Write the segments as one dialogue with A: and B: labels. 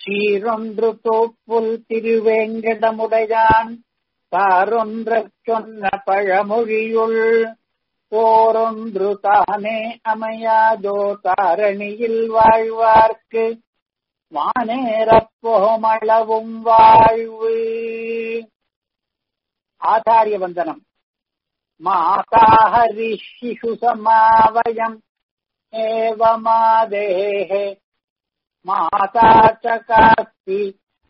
A: சீரொன்று தோப்புல் திருவேங்கடமுடையான் தாரொன்றச் சொன்ன பழமொழியுள் போரொன்று தானே அமையாதோ தாரணியில் வாழ்வார்க்கு வானேறப் போமளவும் வாழ்வு ஆச்சாரிய வந்தனம் மாதா ஹரிஷிஷு சமாவயம் ஏவமாதேः மாதா च कास्ति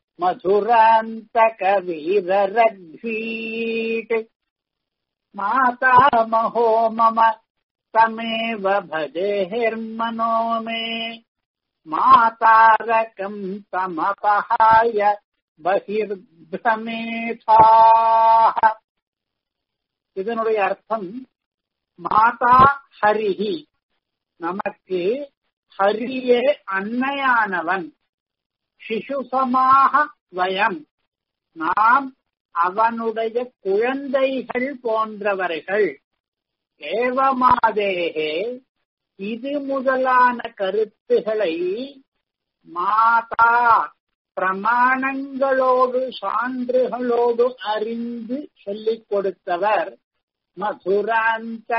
A: मधुरान्तकवीररघ्वीट् माता महो मम तमेव भजेर्मनो मे मातारकम् तमपहाय பகிர்தமேதாः இதனுடைய அர்த்தம் மாதா ஹரிஹி நமக்கு ஹரியே அன்னையானவன் சிசுசமாக வயம் நாம் அவனுடைய குழந்தைகள் போன்றவர்கள் ஏவமாதேகே இது முதலான கருத்துகளை மாதா பிரமாணங்களோடு சான்றுகளோடு அறிந்து சொல்லிக் கொடுத்தவர் மதுராந்த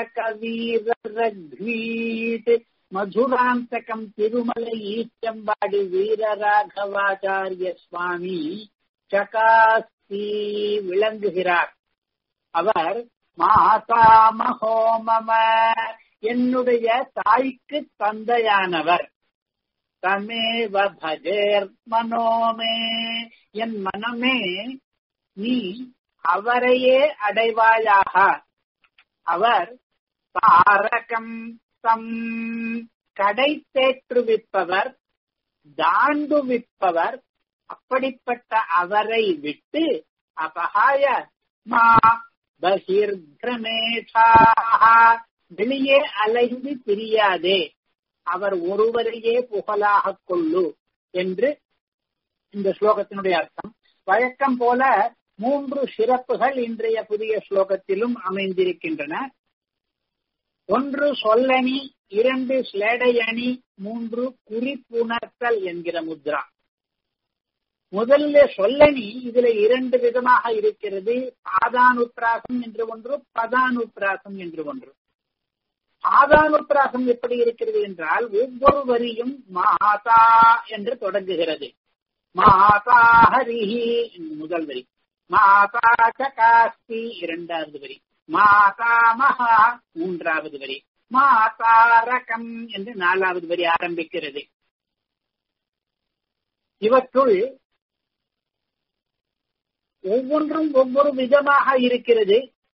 A: கவீரீட் மதுராந்தகம் திருமலை ஈச்சம்பாடி வீரராகவாச்சாரிய சுவாமி சகாஸ்தி விளங்குகிறார் அவர் மாதா மகோமம என்னுடைய தாய்க்கு தந்தையானவர் தமேவ பஜேர் மனோமே என் மனமே நீ அவரையே அடைவாயாக அவர் தாரகம் தம் கடை தேற்றுவிப்பவர் தாண்டுவிப்பவர் அப்படிப்பட்ட அவரை விட்டு அபகாய மா பகிர்கிரமேஷாக வெளியே அலைந்து திரியாதே அவர் ஒருவரையே புகழாக கொள்ளு என்று இந்த ஸ்லோகத்தினுடைய அர்த்தம் வழக்கம் போல மூன்று சிறப்புகள் இன்றைய புதிய ஸ்லோகத்திலும் அமைந்திருக்கின்றன ஒன்று சொல்லணி இரண்டு ஸ்லேடை அணி மூன்று குறிப்புணர்த்தல் என்கிற முத்ரா முதல்ல சொல்லணி இதுல இரண்டு விதமாக இருக்கிறது பாதானுப்பிராசம் என்று ஒன்று பதானுப்பிராசம் என்று ஒன்று ஆதானுப்பிராசம் எப்படி இருக்கிறது என்றால் ஒவ்வொரு வரியும் மாதா என்று தொடங்குகிறது மாதா ஹரிஹி முதல் வரி மாதா காஸ்தி இரண்டாவது வரி மாதா மகா மூன்றாவது வரி மாதாரகம் என்று நாலாவது வரி ஆரம்பிக்கிறது இவற்றுள் ஒவ்வொன்றும் ஒவ்வொரு விதமாக இருக்கிறது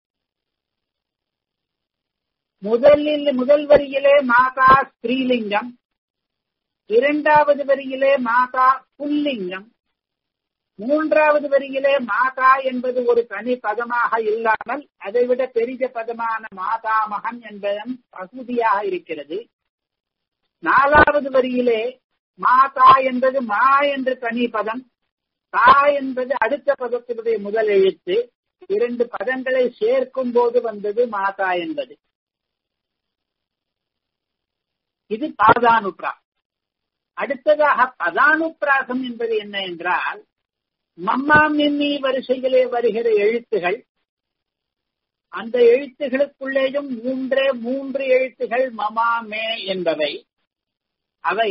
A: முதலில் முதல் வரியிலே மாதா ஸ்ரீலிங்கம் இரண்டாவது வரியிலே மாதா புல்லிங்கம் மூன்றாவது வரியிலே மாதா என்பது ஒரு தனி பதமாக இல்லாமல் அதைவிட பெரிய பதமான மாதா மகன் என்பதும் பகுதியாக இருக்கிறது நாலாவது வரியிலே மாதா என்பது மா என்று தனி பதம் தா என்பது அடுத்த பதத்தினுடைய முதல் எழுத்து இரண்டு பதங்களை சேர்க்கும் போது வந்தது மாதா என்பது இது பாதானுப்ரா அடுத்ததாக பதானுப்பிராசம் என்பது என்ன என்றால் மம்மா மிம்மி வரிசைகளே வருகிற எழுத்துகள் அந்த எழுத்துகளுக்குள்ளேயும் மூன்றே மூன்று எழுத்துகள் மமா மே என்பவை அவை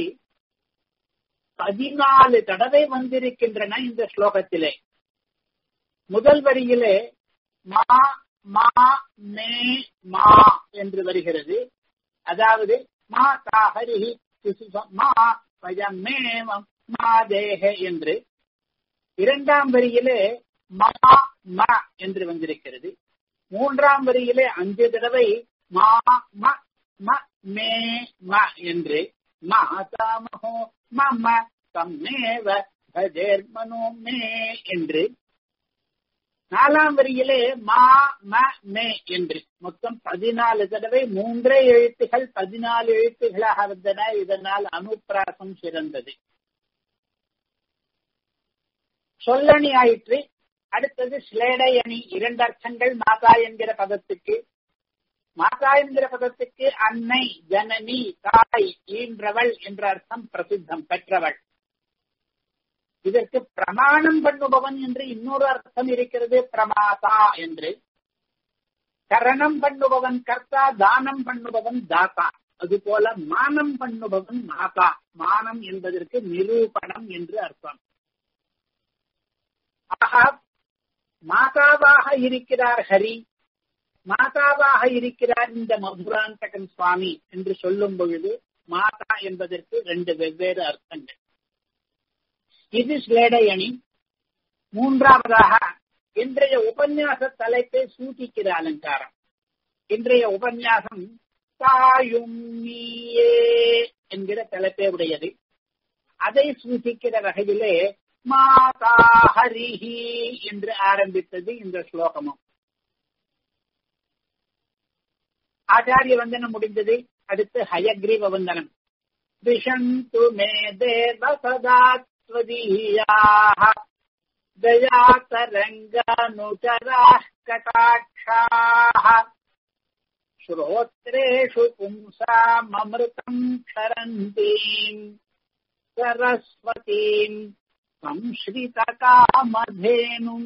A: பதினாலு தடவை வந்திருக்கின்றன இந்த ஸ்லோகத்திலே முதல் வரியிலே மா மா மே மா என்று வருகிறது அதாவது மா தாஹரிஹி மா வயம் மேமம் மா தேக என்று இரண்டாம் வரியிலே மா ம என்று வந்திருக்கிறது மூன்றாம் வரியிலே அஞ்சு தடவை மா ம ம மே ம என்று மாதாமகோ மம தம்மேவ பஜேர் மனோ மே என்று நாலாம் வரியிலே மா ம மே என்று மொத்தம் பதினாலு தடவை மூன்றே எழுத்துகள் பதினாலு எழுத்துகளாக வந்தன இதனால் அனுப்பிராசம் சிறந்தது சொல்லணி ஆயிற்று அடுத்தது ஸ்லேடை அணி இரண்டு அர்த்தங்கள் மாதா என்கிற பதத்துக்கு மாதா என்கிற பதத்துக்கு அன்னை ஜனனி தாய் ஈன்றவள் என்ற அர்த்தம் பிரசித்தம் பெற்றவள் இதற்கு பிரமாணம் பண்ணுபவன் என்று இன்னொரு அர்த்தம் இருக்கிறது பிரமாதா என்று கரணம் பண்ணுபவன் கர்த்தா தானம் பண்ணுபவன் தாத்தா அதுபோல மானம் பண்ணுபவன் மாதா மானம் என்பதற்கு நிரூபணம் என்று அர்த்தம் ஆக மாதாவாக இருக்கிறார் ஹரி மாதாவாக இருக்கிறார் இந்த மதுராந்தகன் சுவாமி என்று சொல்லும் பொழுது மாதா என்பதற்கு ரெண்டு வெவ்வேறு அர்த்தங்கள் இது ஸ்லேடையணி மூன்றாவதாக இன்றைய உபன்யாச தலைப்பை சூட்டிக்கிற அலங்காரம் இன்றைய உபன்யாசம் தாயும் நீயே என்கிற தலைப்பே உடையது அதை சூசிக்கிற வகையிலே மாதா ஹரிஹி என்று ஆரம்பித்தது இந்த ஸ்லோகமும் ஆச்சாரிய வந்தனம் முடிந்தது அடுத்து ஹயக்ரீவ வந்தனம் விஷந்து மே தேவ சதாத்வதீயாக दयातरङ्गानुचराः कटाक्षाः श्रोत्रेषु पुंसाममृतम् क्षरन्तीम् सरस्वतीम् संश्ரிதகாமதேனும்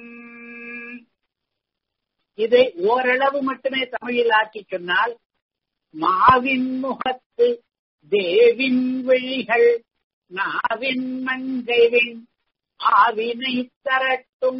A: இதை ஓரளவு மட்டுமே தமிழில் ஆக்கி சொன்னால் மாவின் முகத்து தேவின் விழிகள் நாவின் மங்கைவின் ஆவினை தரட்டும்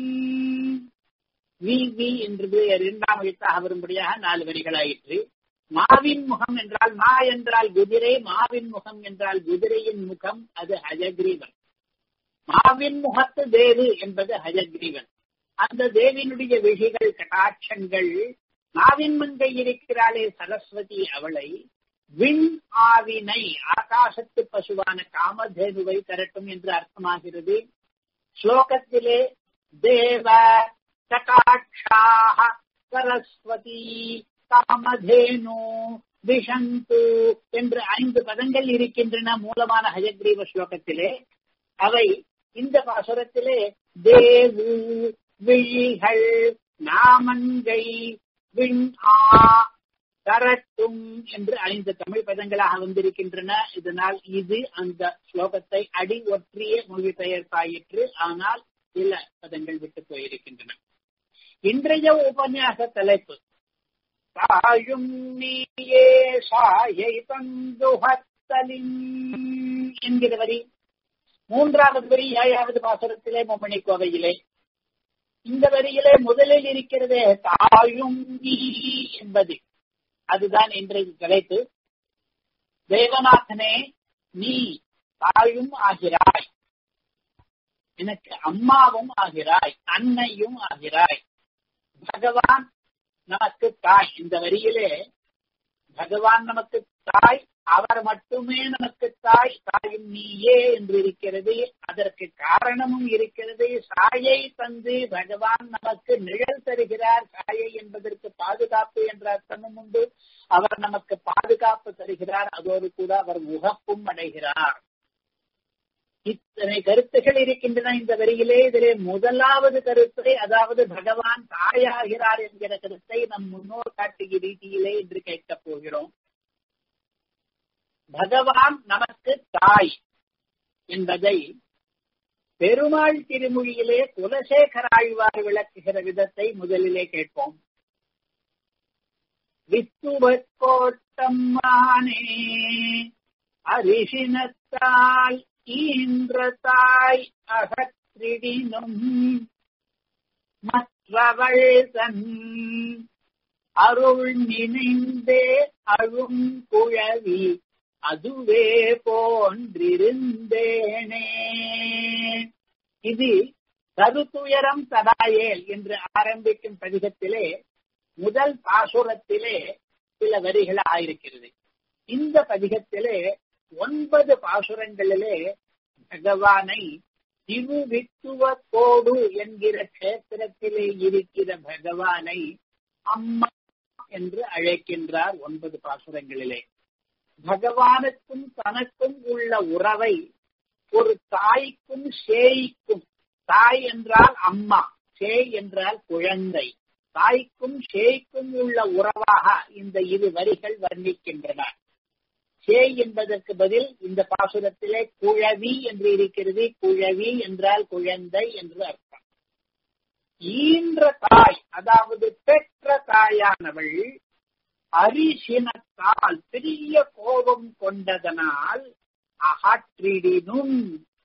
A: வி வி என்று இரண்டாம் எழுத்தாக வரும்படியாக நாலு வரிகளாயிற்று மாவின் முகம் என்றால் மா என்றால் குதிரை மாவின் முகம் என்றால் குதிரையின் முகம் அது ஹஜகிரீவன் மாவின் முகத்து தேவு என்பது ஹஜகிரீவன் அந்த தேவினுடைய விழிகள் கட்டாட்சங்கள் மாவின் மங்கை இருக்கிறாளே சரஸ்வதி அவளை விண் ஆவினை ஆகாசத்து பசுவான காமதேனுவை தரட்டும் என்று அர்த்தமாகிறது ஸ்லோகத்திலே தேவ கட்டாட்சாக சரஸ்வதி காமதேனு விஷந்து என்று ஐந்து பதங்கள் இருக்கின்றன மூலமான ஹயக்ரீவ ஸ்லோகத்திலே அவை இந்த பாசுரத்திலே தேவு விழிகள் நாமங்கை விண் ஆ தரட்டும் என்று ஐந்து தமிழ் பதங்களாக வந்திருக்கின்றன இதனால் இது அந்த ஸ்லோகத்தை அடி ஒற்றிய மொழிபெயர்ப்பாயிற்று ஆனால் சில பதங்கள் விட்டு போயிருக்கின்றன இன்றைய உபன்யாச தலைப்பு தாயும் நீயே சாயை தந்துஹத்தலின் என்கிற வரி மூன்றாவது வரி ஏழாவது பாசுரத்திலே மும்மணி கோவையிலே இந்த வரியிலே முதலில் இருக்கிறதே தாயும் நீ என்பது அதுதான் இன்றைய தலைப்பு தேவநாதனே நீ தாயும் ஆகிறாய் எனக்கு அம்மாவும் ஆகிறாய் அன்னையும் ஆகிறாய் பகவான் நமக்கு தாய் இந்த வரியிலே பகவான் நமக்கு தாய் அவர் மட்டுமே நமக்கு தாய் தாயும் நீயே என்று இருக்கிறது அதற்கு காரணமும் இருக்கிறது சாயை தந்து பகவான் நமக்கு நிழல் தருகிறார் சாயை என்பதற்கு பாதுகாப்பு என்ற அர்த்தமும் உண்டு அவர் நமக்கு பாதுகாப்பு தருகிறார் அதோடு கூட அவர் முகப்பும் அடைகிறார் இத்தனை கருத்துகள் இருக்கின்றன இந்த வரியிலே இதிலே முதலாவது கருத்தை அதாவது பகவான் தாயாகிறார் என்கிற கருத்தை நம் முன்னோர் காட்டிய ரீதியிலே இன்று கேட்கப் போகிறோம் பகவான் நமக்கு தாய் என்பதை பெருமாள் திருமொழியிலே குலசேகர ஆழ்வார் விளக்குகிற விதத்தை முதலிலே கேட்போம் வித்துவக்கோட்டம்மானே அரிசினத்தால் ஈன்ற தாய் அகற்றிடினும் மற்றவள் தன் அருள் நினைந்தே அழும் குழவி அதுவே போன்றிருந்தேனே இது கருத்துயரம் தடாயேல் என்று ஆரம்பிக்கும் பதிகத்திலே முதல் பாசுரத்திலே சில வரிகள் ஆயிருக்கிறது இந்த பதிகத்திலே ஒன்பது பாசுரங்களிலே பகவானை திருவித்துவ கோடு என்கிற கஷேத்திரத்திலே இருக்கிற பகவானை அம்மா என்று அழைக்கின்றார் ஒன்பது பாசுரங்களிலே பகவானுக்கும் தனக்கும் உள்ள உறவை ஒரு தாய்க்கும் சேய்க்கும் தாய் என்றால் அம்மா சேய் என்றால் குழந்தை தாய்க்கும் சேய்க்கும் உள்ள உறவாக இந்த இரு வரிகள் வர்ணிக்கின்றன சேய் என்பதற்கு பதில் இந்த பாசுரத்திலே குழவி என்று இருக்கிறது குழவி என்றால் குழந்தை என்று அர்த்தம் ஈன்ற தாய் அதாவது பெற்ற தாயானவள் அரிசினத்தால் பெரிய கோபம் கொண்டதனால் அகற்றிடினும்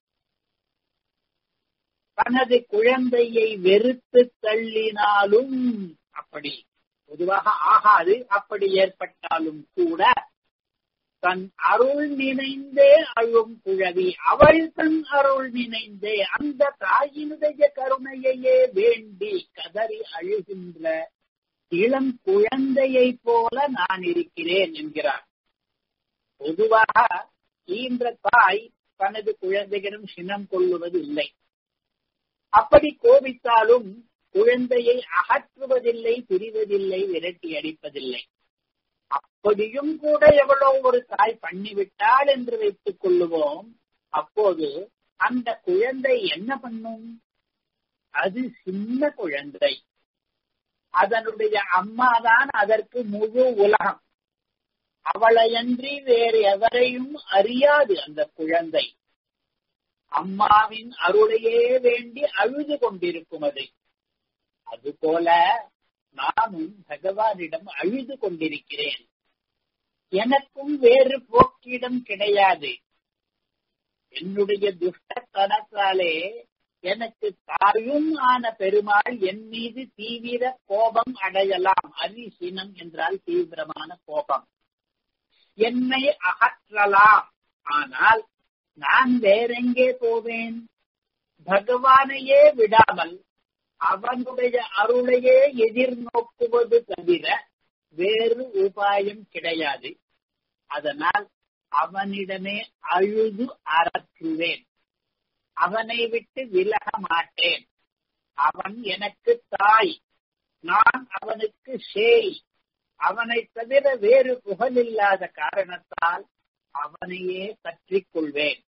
A: தனது குழந்தையை வெறுத்து தள்ளினாலும் அப்படி பொதுவாக ஆகாது அப்படி ஏற்பட்டாலும் கூட தன் அருள் நினைந்தே அழும் குழவி அவள் தன் அருள் நினைந்தே அந்த தாயினுடைய கருணையையே வேண்டி கதறி அழுகின்ற இளம் குழந்தையை போல நான் இருக்கிறேன் என்கிறார் பொதுவாக ஈன்ற தாய் தனது குழந்தைகளும் சினம் கொள்ளுவது இல்லை அப்படி கோபித்தாலும் குழந்தையை அகற்றுவதில்லை பிரிவதில்லை விரட்டி அடிப்பதில்லை அப்படியும் கூட எவ்வளோ ஒரு தாய் பண்ணிவிட்டாள் என்று வைத்துக் கொள்ளுவோம் அப்போது அந்த குழந்தை என்ன பண்ணும் அது சின்ன குழந்தை அதனுடைய அம்மாதான் அதற்கு முழு உலகம் அவளையன்றி வேறு எவரையும் அறியாது அந்த குழந்தை அம்மாவின் அருளையே வேண்டி அழுது கொண்டிருக்கும் அது அதுபோல நானும் பகவானிடம் அழுது கொண்டிருக்கிறேன் எனக்கும் வேறு போக்கிடம் கிடையாது என்னுடைய துஷ்டத்தனத்தாலே எனக்கு தாயும் ஆன பெருமாள் என் மீது தீவிர கோபம் அடையலாம் அரிசினம் என்றால் தீவிரமான கோபம் என்னை அகற்றலாம் ஆனால் நான் வேறெங்கே போவேன் பகவானையே விடாமல் அவனுடைய அருளையே எதிர்நோக்குவது தவிர வேறு உபாயம் கிடையாது அதனால் அவனிடமே அழுது அறற்றுவேன் அவனை விட்டு விலக மாட்டேன் அவன் எனக்கு தாய் நான் அவனுக்கு சேய் அவனை தவிர வேறு புகழில்லாத காரணத்தால் அவனையே பற்றிக் கொள்வேன்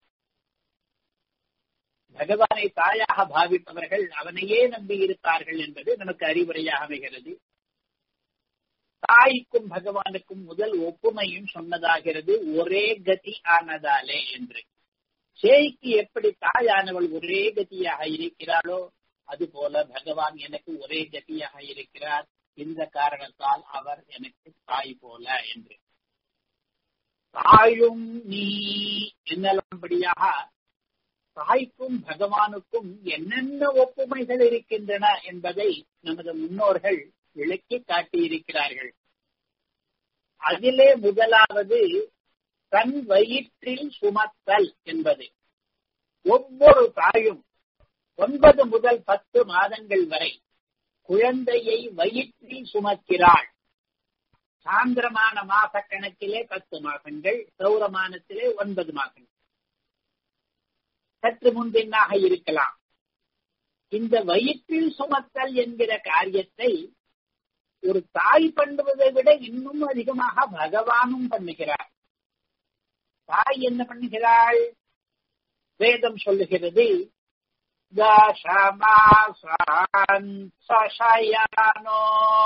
A: பகவானை தாயாக பாவிப்பவர்கள் அவனையே நம்பி இருப்பார்கள் என்பது நமக்கு அறிவுரையாக அமைகிறது தாய்க்கும் பகவானுக்கும் முதல் ஒப்புமையும் சொன்னதாகிறது ஒரே கதி ஆனதாலே என்று சேய்க்கு எப்படி தாயானவள் ஒரே கதியாக இருக்கிறாளோ அதுபோல பகவான் எனக்கு ஒரே கதியாக இருக்கிறார் இந்த காரணத்தால் அவர் எனக்கு தாய் போல என்று தாயும் நீ என்னலும்படியாக தாய்க்கும் பகவானுக்கும் என்னென்ன ஒப்புமைகள் இருக்கின்றன என்பதை நமது முன்னோர்கள் விளக்கி காட்டியிருக்கிறார்கள் அதிலே முதலாவது தன் வயிற்றில் சுமத்தல் என்பது ஒவ்வொரு தாயும் ஒன்பது முதல் பத்து மாதங்கள் வரை குழந்தையை வயிற்றில் சுமக்கிறாள் சாந்திரமான மாச கணக்கிலே பத்து மாசங்கள் சௌரமானத்திலே ஒன்பது மாசங்கள் சற்று முன்பின்னாக இருக்கலாம் இந்த வயிற்றில் சுமத்தல் என்கிற காரியத்தை ஒரு தாய் பண்ணுவதை விட இன்னும் அதிகமாக பகவானும் பண்ணுகிறார் தாய் என்ன பண்ணுகிறாள் வேதம் சொல்லுகிறது தசமாசான் சசயானோ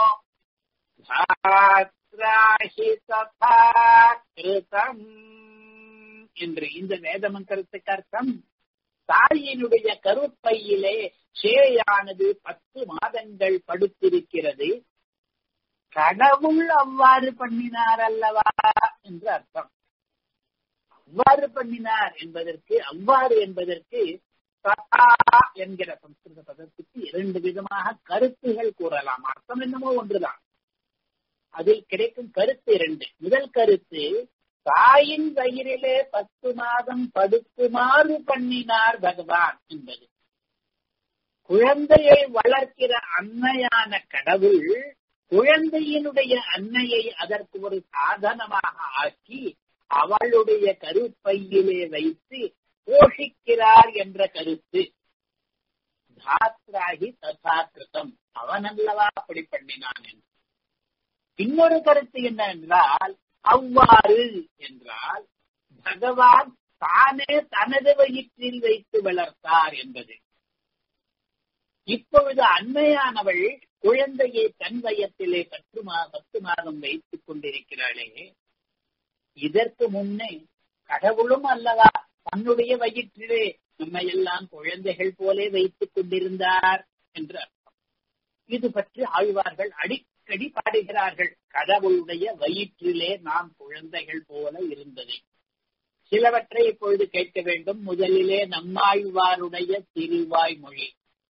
A: தாத்ராஹி ததா கிருதம் என்று இந்த வேத மந்திரத்துக்கு அர்த்தம் தாயினுடைய கருப்பையிலே சேயானது பத்து மாதங்கள் படுத்திருக்கிறது கடவுள் அவ்வாறு பண்ணினார் அல்லவா என்று அர்த்தம் அவ்வாறு பண்ணினார் என்பதற்கு அவ்வாறு என்பதற்கு ததா என்கிற சம்ஸ்கிருத பதத்துக்கு இரண்டு விதமாக கருத்துகள் கூறலாம் அர்த்தம் என்னமோ ஒன்றுதான் அதில் கிடைக்கும் கருத்து இரண்டு முதல் கருத்து தாயின் வயிறிலே பத்து மாதம் படுக்குமாறு பண்ணினார் பகவான் என்பது குழந்தையை வளர்க்கிற அன்னையான கடவுள் குழந்தையினுடைய அன்னையை அதற்கு ஒரு சாதனமாக ஆக்கி அவளுடைய கருப்பையிலே வைத்து போஷிக்கிறார் என்ற கருத்து தாத்ராகி ததாகிருதம் அவன் அல்லவா அப்படி பண்ணினான் என்று இன்னொரு கருத்து என்ன என்றால் அவ்வாறு என்றால் பகவான் தானே தனது வயிற்றில் வைத்து வளர்த்தார் என்பது இப்பொழுது அன்னையானவள் குழந்தையை தன் வயத்திலே பத்து மா பத்து மாதம் வைத்துக் கொண்டிருக்கிறாளே இதற்கு முன்னே கடவுளும் அல்லவா தன்னுடைய வயிற்றிலே நம்மை எல்லாம் குழந்தைகள் போலே வைத்துக் கொண்டிருந்தார் என்று அர்த்தம் இது பற்றி ஆழ்வார்கள் அடிக்கடி பாடுகிறார்கள் கடவுளுடைய வயிற்றிலே நாம் குழந்தைகள் போல இருந்ததை சிலவற்றை இப்பொழுது கேட்க வேண்டும் முதலிலே நம்மாழ்வாருடைய திருவாய் மொழி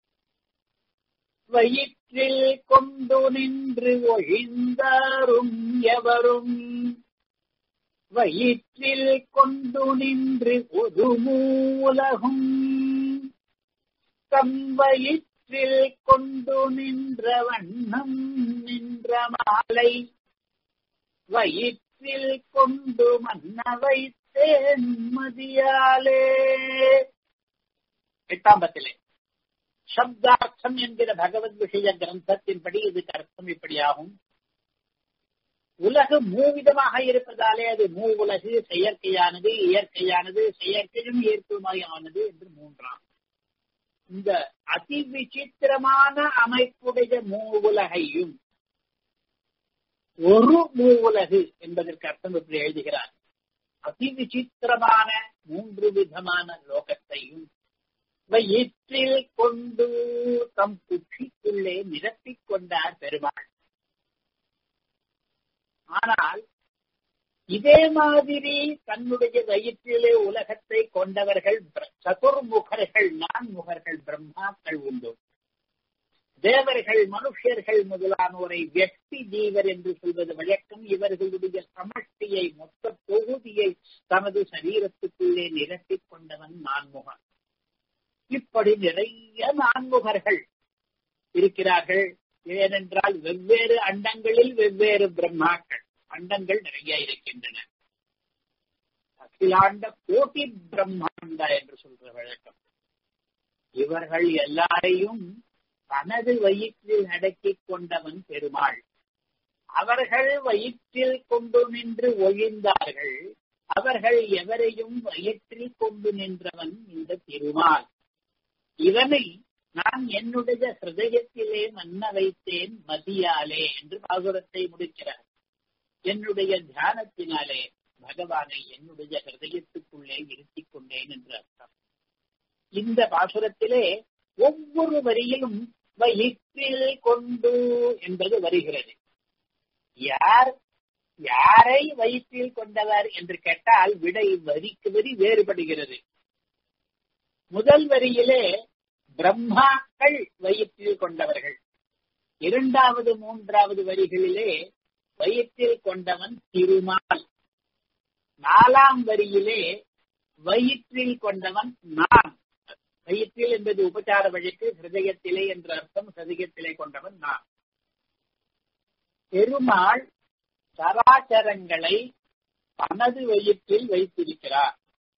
A: வயிற்றில் கொண்டு நின்று ஒழிந்தாரும் எவரும் வயிற்றில் கொண்டு நின்று ஒரு மூலகும் தம் வயிற்றில் கொண்டு நின்ற வண்ணம் நின்ற மாலை வயிற்றில் கொண்டு மன்ன வைத்தேன் மதியாலே எட்டாம் பத்திலே சப்தார்த்தம் என்கிற பகவத் விஷய கிரந்தத்தின்படி இதுக்கு அர்த்தம் இப்படியாகும் உலகு மூவிதமாக இருப்பதாலே அது மூ உலகு செயற்கையானது இயற்கையானது செயற்கையும் இயற்கையுமாயானது என்று மூன்றாம் இந்த அதி விசித்திரமான அமைப்புடைய மூ உலகையும் ஒரு மூ உலகு என்பதற்கு அர்த்தம் இப்படி எழுதுகிறார் அதி விசித்திரமான மூன்று விதமான லோகத்தையும் வயிற்றில் கொண்டு தம் குச்சிக்குள்ளே நிரப்பிக் கொண்டார் பெருமாள் ஆனால் இதே மாதிரி தன்னுடைய வயிற்றிலே உலகத்தை கொண்டவர்கள் சதுர்முகர்கள் நான்முகர்கள் பிரம்மாக்கள் உண்டு தேவர்கள் மனுஷர்கள் முதலானோரை வெட்டி ஜீவர் என்று சொல்வது வழக்கம் இவர்களுடைய சமஷ்டியை மொத்த தொகுதியை தனது சரீரத்துக்குள்ளே நிரப்பிக் கொண்டவன் நான்முகன் இப்படி நிறைய நான்முகர்கள் இருக்கிறார்கள் ஏனென்றால் வெவ்வேறு அண்டங்களில் வெவ்வேறு பிரம்மாக்கள் அண்டங்கள் நிறைய இருக்கின்றன அகிலாண்ட கோட்டி பிரம்மாண்டா என்று சொல்ற வழக்கம் இவர்கள் எல்லாரையும் தனது வயிற்றில் அடக்கிக் கொண்டவன் பெருமாள் அவர்கள் வயிற்றில் கொண்டு நின்று ஒழிந்தார்கள் அவர்கள் எவரையும் வயிற்றில் கொண்டு நின்றவன் இந்த திருமால் இவனை நான் என்னுடைய ஹிருதயத்திலே மன்ன வைத்தேன் மதியாலே என்று பாசுரத்தை முடிக்கிறார் என்னுடைய தியானத்தினாலே பகவானை என்னுடைய ஹிருதயத்துக்குள்ளே இருத்திக் கொண்டேன் என்று அர்த்தம் இந்த பாசுரத்திலே ஒவ்வொரு வரியிலும் வயிற்றில் கொண்டு என்பது வருகிறது யார் யாரை வயிற்றில் கொண்டவர் என்று கேட்டால் விடை வரிக்கு வரி வேறுபடுகிறது முதல் வரியிலே பிரம்மாக்கள் வயிற்றில் கொண்டவர்கள் இரண்டாவது மூன்றாவது வரிகளிலே வயிற்றில் கொண்டவன் திருமால் நாலாம் வரியிலே வயிற்றில் கொண்டவன் நான் வயிற்றில் என்பது உபச்சார வழக்கு ஹிருதயத்திலே என்ற அர்த்தம் ஹிருதயத்திலே கொண்டவன் நான் பெருமாள் சராச்சரங்களை தனது வயிற்றில் வைத்திருக்கிறார்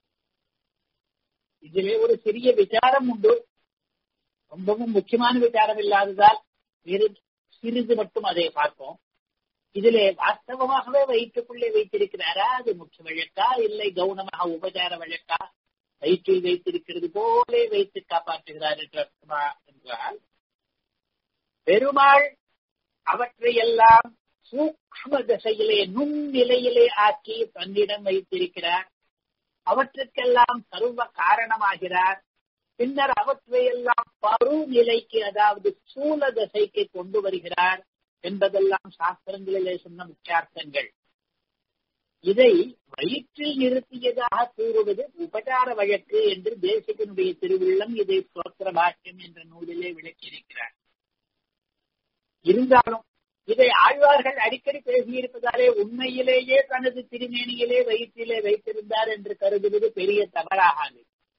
A: இதிலே ஒரு சிறிய விசாரம் உண்டு ரொம்பவும் முக்கியமான விசாரம் இல்லாததால் சிறிது மட்டும் அதை பார்ப்போம் இதிலே வாஸ்தவமாகவே வயிற்றுக்குள்ளே வைத்திருக்கிறாரா அது முக்கிய வழக்கா இல்லை கவுனமாக உபச்சார வழக்கா வயிற்றில் வைத்திருக்கிறது போலே வைத்து காப்பாற்றுகிறார் என்று அர்த்தமா என்றால் பெருமாள் அவற்றையெல்லாம் சூக்ம தசையிலே நுண்ணிலையிலே ஆக்கி தன்னிடம் வைத்திருக்கிறார் அவற்றுக்கெல்லாம் சர்வ காரணமாகிறார் பின்னர் அவற்றையெல்லாம் பரு நிலைக்கு அதாவது சூல தசைக்கு கொண்டு வருகிறார் என்பதெல்லாம் சாஸ்திரங்களிலே சொன்ன முக்கியார்த்தங்கள் இதை வயிற்றில் நிறுத்தியதாக கூறுவது உபச்சார வழக்கு என்று தேசிகனுடைய திருவுள்ளம் இதை சோத்திர பாஷ்யம் என்ற நூலிலே விளக்கியிருக்கிறார் இருந்தாலும் இதை ஆழ்வார்கள் அடிக்கடி பேசியிருப்பதாலே உண்மையிலேயே தனது திருமேனியிலே வயிற்றிலே வைத்திருந்தார் என்று கருதுவது பெரிய தவறாகாது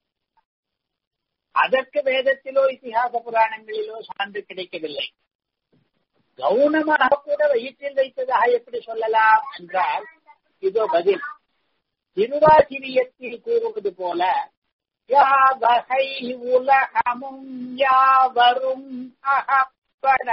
A: அதற்கு வேதத்திலோ இத்திஹாச புராணங்களிலோ சான்று கிடைக்கவில்லை கவுனமாக கூட வயிற்றில் வைத்ததாக எப்படி சொல்லலாம் என்றால் இதோ பதில் திருவாசிரியத்தில் கூறுவது போல யாவகை உலகமும் யாவரும் அகப்பட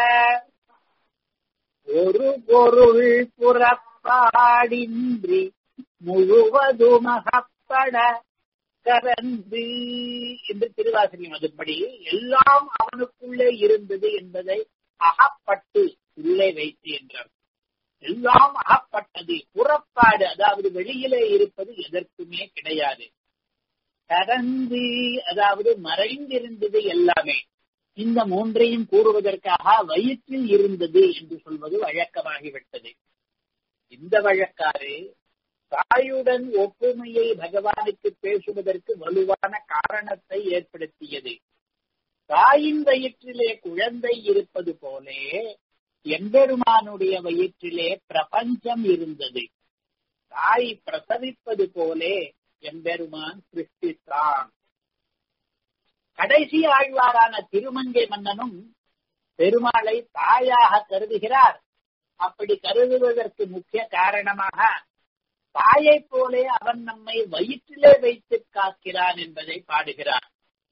A: ஒரு பொருள் புறப்பாடின்றி முழுவதும் அகப்பட கரந்து என்று திருவாசகம் அதுபடி எல்லாம் அவனுக்குள்ளே இருந்தது என்பதை அகப்பட்டு உள்ளே வைத்து என்றார் எல்லாம் அகப்பட்டது புறப்பாடு அதாவது வெளியிலே இருப்பது எதற்குமே கிடையாது கரந்து அதாவது மறைந்திருந்தது எல்லாமே இந்த மூன்றையும் கூறுவதற்காக வயிற்றில் இருந்தது என்று சொல்வது வழக்கமாகிவிட்டது இந்த வழக்காறு தாயுடன் ஒப்புமையை பகவானுக்கு பேசுவதற்கு வலுவான காரணத்தை ஏற்படுத்தியது தாயின் வயிற்றிலே குழந்தை இருப்பது போலே எம்பெருமானுடைய வயிற்றிலே பிரபஞ்சம் இருந்தது தாய் பிரசவிப்பது போலே எம்பெருமான் சிருஷ்டித்தான் கடைசி ஆழ்வாரான திருமங்கை மன்னனும் பெருமாளை தாயாக கருதுகிறார் அப்படி கருதுவதற்கு முக்கிய காரணமாக தாயை போலே அவன் நம்மை வயிற்றிலே வைத்து காக்கிறான் என்பதை பாடுகிறார்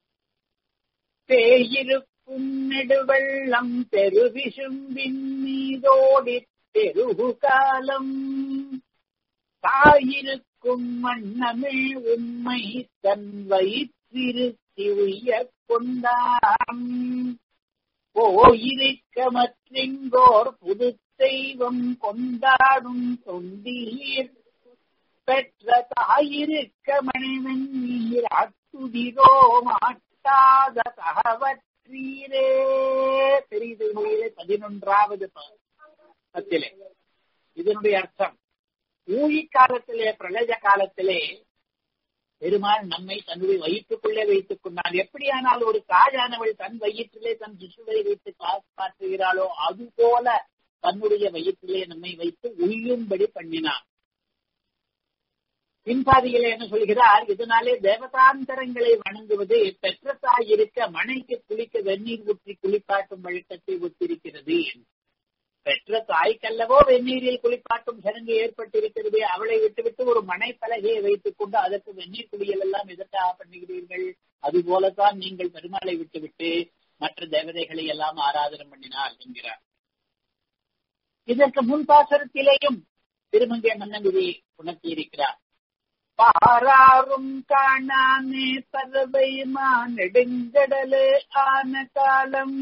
A: பேயிருக்கும் நெடுவெள்ளம் பெருவிசும்பின் மீதோடி பெருகு காலம் தாயிருக்கும் வண்ணமே உண்மை தன் வயிற்றிருத்தி உய்ய கொண்டான் போயிருக்க மற்றெங்கோர் புது தெய்வம் கொண்டாடும் தொண்டீர் பெற்ற தாயிருக்க மணிவன் நீர் அத்துதிரோ மாட்டாத தகவற்றீரே பெரிது மொழியிலே பதினொன்றாவது பத்திலே இதனுடைய அர்த்தம் ஊழி காலத்திலே பிரளய காலத்திலே பெருமாள் நம்மை தன்னுடைய வயிற்றுக்குள்ளே வைத்துக் கொண்டான் எப்படியானால் ஒரு தாயானவள் தன் வயிற்றிலே தன் சிசுவை வைத்து காப்பாற்றுகிறாளோ அது போல தன்னுடைய வயிற்றிலே நம்மை வைத்து உய்யும்படி பண்ணினான் பின்பாதியிலே என்ன சொல்கிறார் இதனாலே தேவதாந்தரங்களை வணங்குவது பெற்ற தாய் இருக்க மனைக்கு குளிக்க வெந்நீர் ஊற்றி குளிப்பாட்டும் வழக்கத்தை ஒத்திருக்கிறது பெற்ற தாய்க்கல்லவோ வெந்நீரில் குளிப்பாட்டும் சடங்கு ஏற்பட்டிருக்கிறது அவளை விட்டுவிட்டு ஒரு மனை பலகையை வைத்துக் கொண்டு அதற்கு வெந்நீர் குளியல் எல்லாம் எதற்காக பண்ணுகிறீர்கள் அது போலத்தான் நீங்கள் பெருமாளை விட்டுவிட்டு மற்ற தேவதைகளை எல்லாம் ஆராதனம் பண்ணினார் என்கிறார் இதற்கு முன்பாசரத்திலேயும் திருமங்கை மன்னன் இதை உணர்த்தியிருக்கிறார் பாராரும் காணாமே பறவை நெடுங்கடலே ஆன காலம்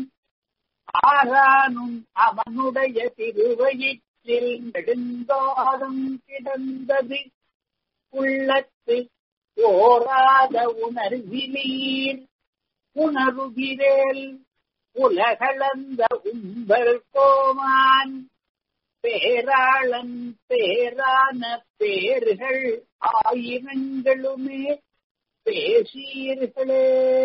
A: ஆரானும் அவனுடைய திருவயிற்றில் நெடுங்காலம் கிடந்தது உள்ளத்து ஓராத உணர்விலீர் உணர்கிறேல் உலகளந்த உம்பர் கோமான் பேராளன் பேரான பேர்கள் ஆயிரங்களுமே பேசீர்களே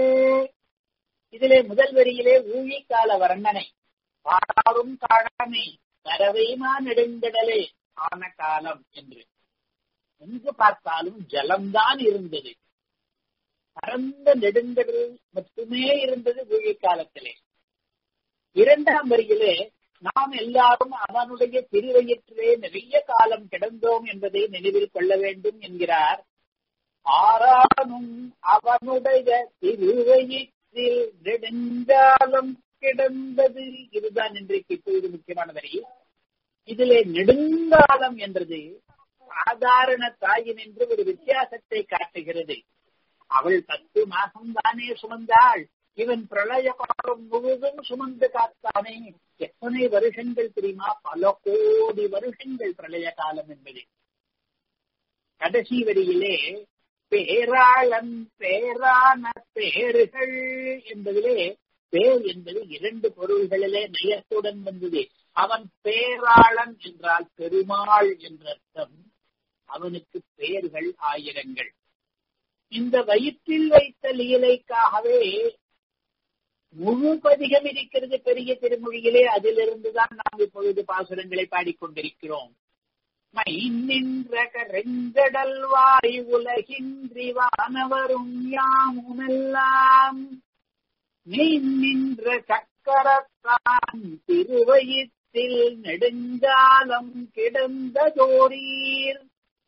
A: இதிலே முதல் வரியிலே ஊழிக்கால வர்ணனை பாடாரும் காணாமே பறவைமா நெடுங்கடலே ஆன காலம் என்று எங்கு பார்த்தாலும் ஜலம்தான் இருந்தது பரந்த நெடுங்கடல் மட்டுமே இருந்தது ஊழிக்காலத்திலே இரண்டாம் வரியிலே நாம் எல்லாரும் அவனுடைய திருவயிற்றிலே நிறைய காலம் கிடந்தோம் என்பதை நினைவில் கொள்ள வேண்டும் என்கிறார் ஆறானும் அவனுடைய திருவயிற்றில் நெடுங்காலம் கிடந்தது இதுதான் இன்றைக்கு இப்பொழுது முக்கியமான வரி இதிலே நெடுங்காலம் என்றது சாதாரண தாயின் என்று ஒரு வித்தியாசத்தை காட்டுகிறது அவள் பத்து மாசம் தானே சுமந்தாள் இவன் பிரளய காலம் முழுவதும் சுமந்து காத்தானே எத்தனை வருஷங்கள் தெரியுமா பல கோடி வருஷங்கள் பிரளய காலம் என்பது கடைசி வரியிலே பேராளன் பேரான பேர்கள் என்பதிலே பேர் என்பது இரண்டு பொருள்களிலே நயத்துடன் வந்தது அவன் பேராளன் என்றால் பெருமாள் என்ற அர்த்தம் அவனுக்கு பெயர்கள் ஆயிரங்கள் இந்த வயிற்றில் வைத்த லீலைக்காகவே முழு பதிகம் இருக்கிறது பெரிய திருமொழியிலே அதிலிருந்துதான் நாம் இப்பொழுது பாசுரங்களை பாடிக்கொண்டிருக்கிறோம் மை நின்ற கரெங்கடல் வாய் உலகின்றி வானவரும் யாமுமெல்லாம் மெய் நின்ற சக்கரத்தான் திருவயிற்றில் நெடுஞ்சாலம் கிடந்ததோரீர்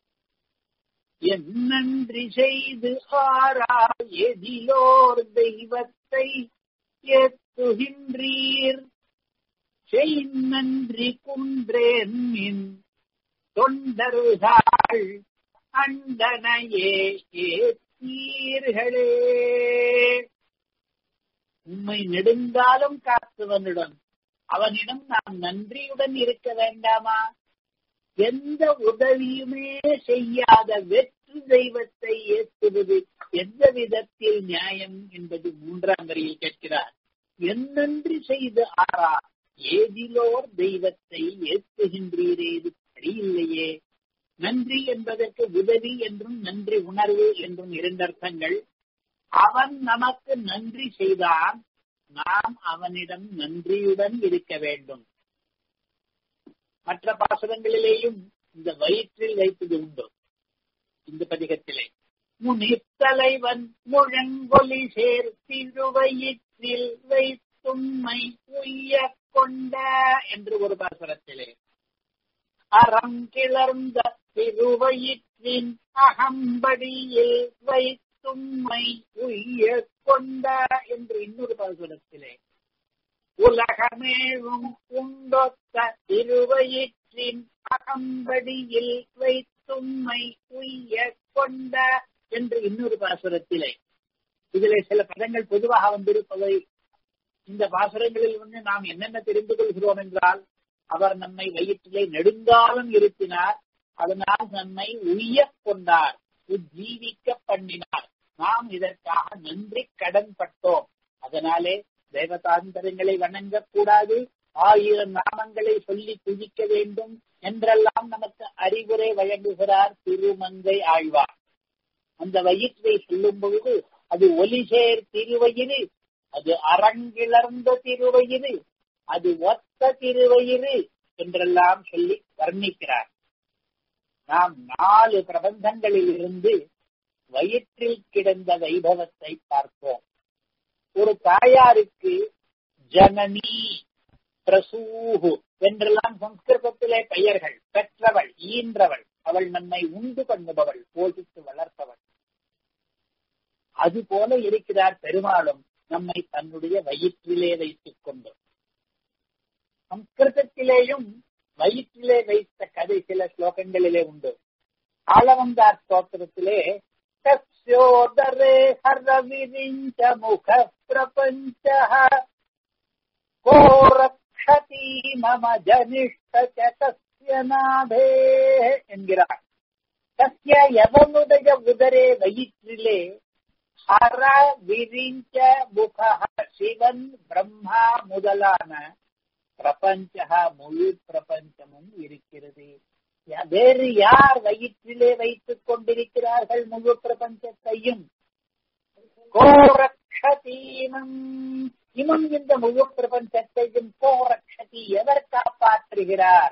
A: என்னன்றி செய்து ஆரா எதிலோர் தெய்வத்தை ஏத்துகின்றீர் செய்நன்றி குன்றேன் மின் தொண்டருகாள் அண்டனையே ஏத்தீர்களே உம்மை நெடுங்காலம் காத்தவனிடம் அவனிடம் நாம் நன்றியுடன் இருக்க வேண்டாமா எந்த உதவியுமே செய்யாத வெற்று தெய்வத்தை ஏற்றுவது எந்த விதத்தில் நியாயம் என்பது மூன்றாம் வரியில் கேட்கிறார் என்னன்றி செய்து ஆறா ஏதிலோர் தெய்வத்தை ஏற்றுகின்றீரே இது சரியில்லையே நன்றி என்பதற்கு உதவி என்றும் நன்றி உணர்வு என்றும் இரண்டு அர்த்தங்கள் அவன் நமக்கு நன்றி செய்தான் நாம் அவனிடம் நன்றியுடன் இருக்க வேண்டும் மற்ற பாசனங்களிலேயும் இந்த வயிற்றில் வைத்தது உண்டு இந்த பதிகத்திலே முனித்தலைவன் முழங்கொலி சேர் திருவயிற்றில் வைத்தும்மை உய்ய கொண்ட என்று ஒரு பாசுரத்திலே அறம் கிளர்ந்த திருவயிற்றின் அகம்படியில் வைத்தும்மை உய்ய கொண்ட என்று இன்னொரு பாசுரத்திலே உலகமேழும் உண்டொத்த திருவயிற்றின் அகம்படியில் வைத்தும்மை உய்ய கொண்ட என்று இன்னொரு பாசுரத்திலே இதிலே சில பதங்கள் பொதுவாக வந்திருப்பதை இந்த பாசுரங்களில் வந்து நாம் என்னென்ன தெரிந்து கொள்கிறோம் என்றால் அவர் நம்மை வயிற்றிலே நெடுங்காலம் இருத்தினார் அதனால் நம்மை உய்ய கொண்டார் உஜ்ஜீவிக்க பண்ணினார் நாம் இதற்காக நன்றி கடன் பட்டோம் அதனாலே தேவதாந்தரங்களை வணங்கக்கூடாது ஆயிரம் நாமங்களை சொல்லி துதிக்க வேண்டும் என்றெல்லாம் நமக்கு அறிவுரை வழங்குகிறார் திருமங்கை ஆழ்வார் அந்த வயிற்றை சொல்லும் பொழுது அது ஒலிசேர் திருவயிறு அது அரங்கிளர்ந்த திருவயிறு அது ஒத்த திருவயிறு என்றெல்லாம் சொல்லி வர்ணிக்கிறார் நாம் நாலு பிரபந்தங்களில் இருந்து வயிற்றில் கிடந்த வைபவத்தை பார்ப்போம் ஒரு தாயாருக்கு ஜனனி பிரசூஹு என்றெல்லாம் சம்ஸ்கிருதத்திலே பெயர்கள் பெற்றவள் ஈன்றவள் அவள் நம்மை உண்டு பண்ணுபவள் போதித்து வளர்ப்பவள் அது போல இருக்கிறார் பெருமாளும் நம்மை தன்னுடைய வயிற்றிலே வைத்துக் கொண்டு சம்ஸ்கிருதத்திலேயும் வயிற்றிலே வைத்த கதை சில ஸ்லோகங்களிலே உண்டு ஆளவந்தார் ஸ்தோத்திரத்திலே तस्योदरे हरविरिञ्च मुखप्रपञ्चः को रक्षति मम जनिष्ठ च तस्य नाभेः என்கிறார் தஸ்ய எவனுடைய உதரே வயிற்றிலே ஹர விரிஞ்ச முக சிவன் பிரம்மா முதலான பிரபஞ்ச முழு பிரபஞ்சமும் இருக்கிறது வேறு யார் வயிற்றிலே வைத்துக் கொண்டிருக்கிறார்கள் முழு பிரபஞ்சத்தையும் கோரக்ஷதீனம் இவன் இந்த முழு பிரபஞ்சத்தையும் கோரக்ஷதி எவர் காப்பாற்றுகிறார்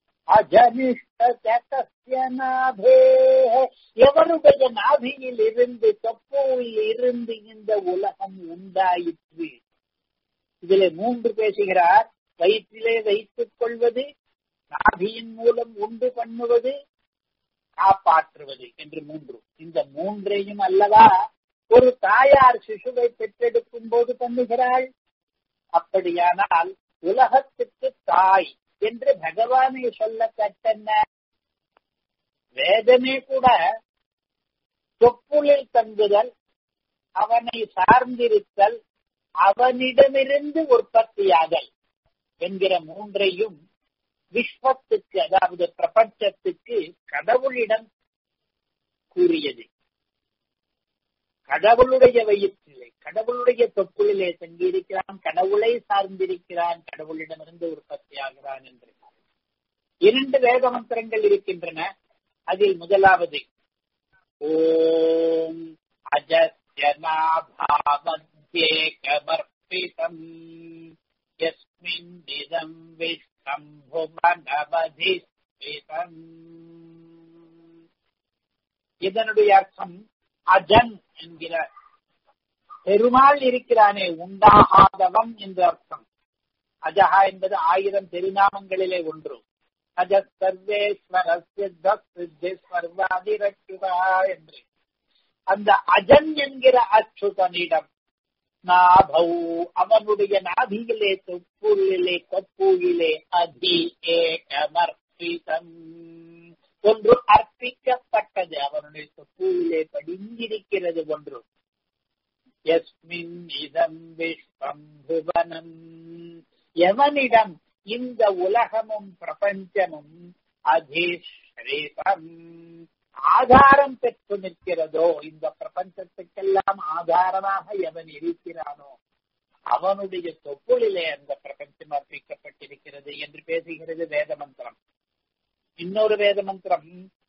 A: அஜனிஷ்டே எவருடைய நாபியில் இருந்து தொப்பூவில் இருந்து இந்த உலகம் உண்டாயிற்று இதிலே மூன்று பேசுகிறார் வயிற்றிலே வைத்துக் கொள்வது நாபியின் மூலம் உண்டு பண்ணுவது காப்பாற்றுவது என்று மூன்று இந்த மூன்றையும் அல்லவா ஒரு தாயார் சிசுவை பெற்றெடுக்கும் போது பண்ணுகிறாள் அப்படியானால் உலகத்துக்கு தாய் என்று பகவானை சொல்ல கட்டென்ன வேதமே கூட தொப்புளில் தங்குதல் அவனை சார்ந்திருத்தல் அவனிடமிருந்து உற்பத்தியாதல் என்கிற மூன்றையும் விஸ்வத்துக்கு அதாவது பிரபஞ்சத்துக்கு கடவுளிடம் கூறியது கடவுளுடைய வயிற்றிலே கடவுளுடைய தொப்புளிலே தங்கியிருக்கிறான் கடவுளை சார்ந்திருக்கிறான் கடவுளிடமிருந்து உற்பத்தி ஆகிறான் என்று இரண்டு வேத மந்திரங்கள் இருக்கின்றன அதில் முதலாவது ஓம் அஜத்யநாபாமத்யேகமர்ப்பிதம் யஸ்மின்னிதம் விஷ்ணம்புமனவதிஸ்மிதம் இதனுடைய அர்த்தம் அஜன் என்கிற பெருமாள் இருக்கிறானே உண்டாகாதவன் என்று அர்த்தம் அஜஹா என்பது ஆயிரம் திருநாமங்களிலே ஒன்று அஜ சர்வேஸ்வரஸ்வர்வாதிரட்சுதா என்று அந்த அஜன் என்கிற அச்சுதனிடம் நாபௌ அவனுடைய நாபியிலே தொப்புளிலே தொப்புயிலே அதி ஏகமர்ப்பிதம் ஒன்று அர்ப்பிக்கப்பட்டது அவனுடைய தொப்புவிலே படிந்திருக்கிறது ஒன்று எஸ்மின் இதம் விஸ்வம் புவனம் எவனிடம் இந்த உலகமும் பிரபஞ்சமும் அதிஸ்ரீபம் ஆதாரம் பெற்று நிற்கிறதோ இந்த பிரபஞ்சத்துக்கெல்லாம் ஆதாரமாக எவன் இருக்கிறானோ அவனுடைய தொப்புளிலே அந்த பிரபஞ்சம் அர்ப்பிக்கப்பட்டிருக்கிறது என்று பேசுகிறது வேத மந்திரம் இன்னொரு வேத மந்திரம்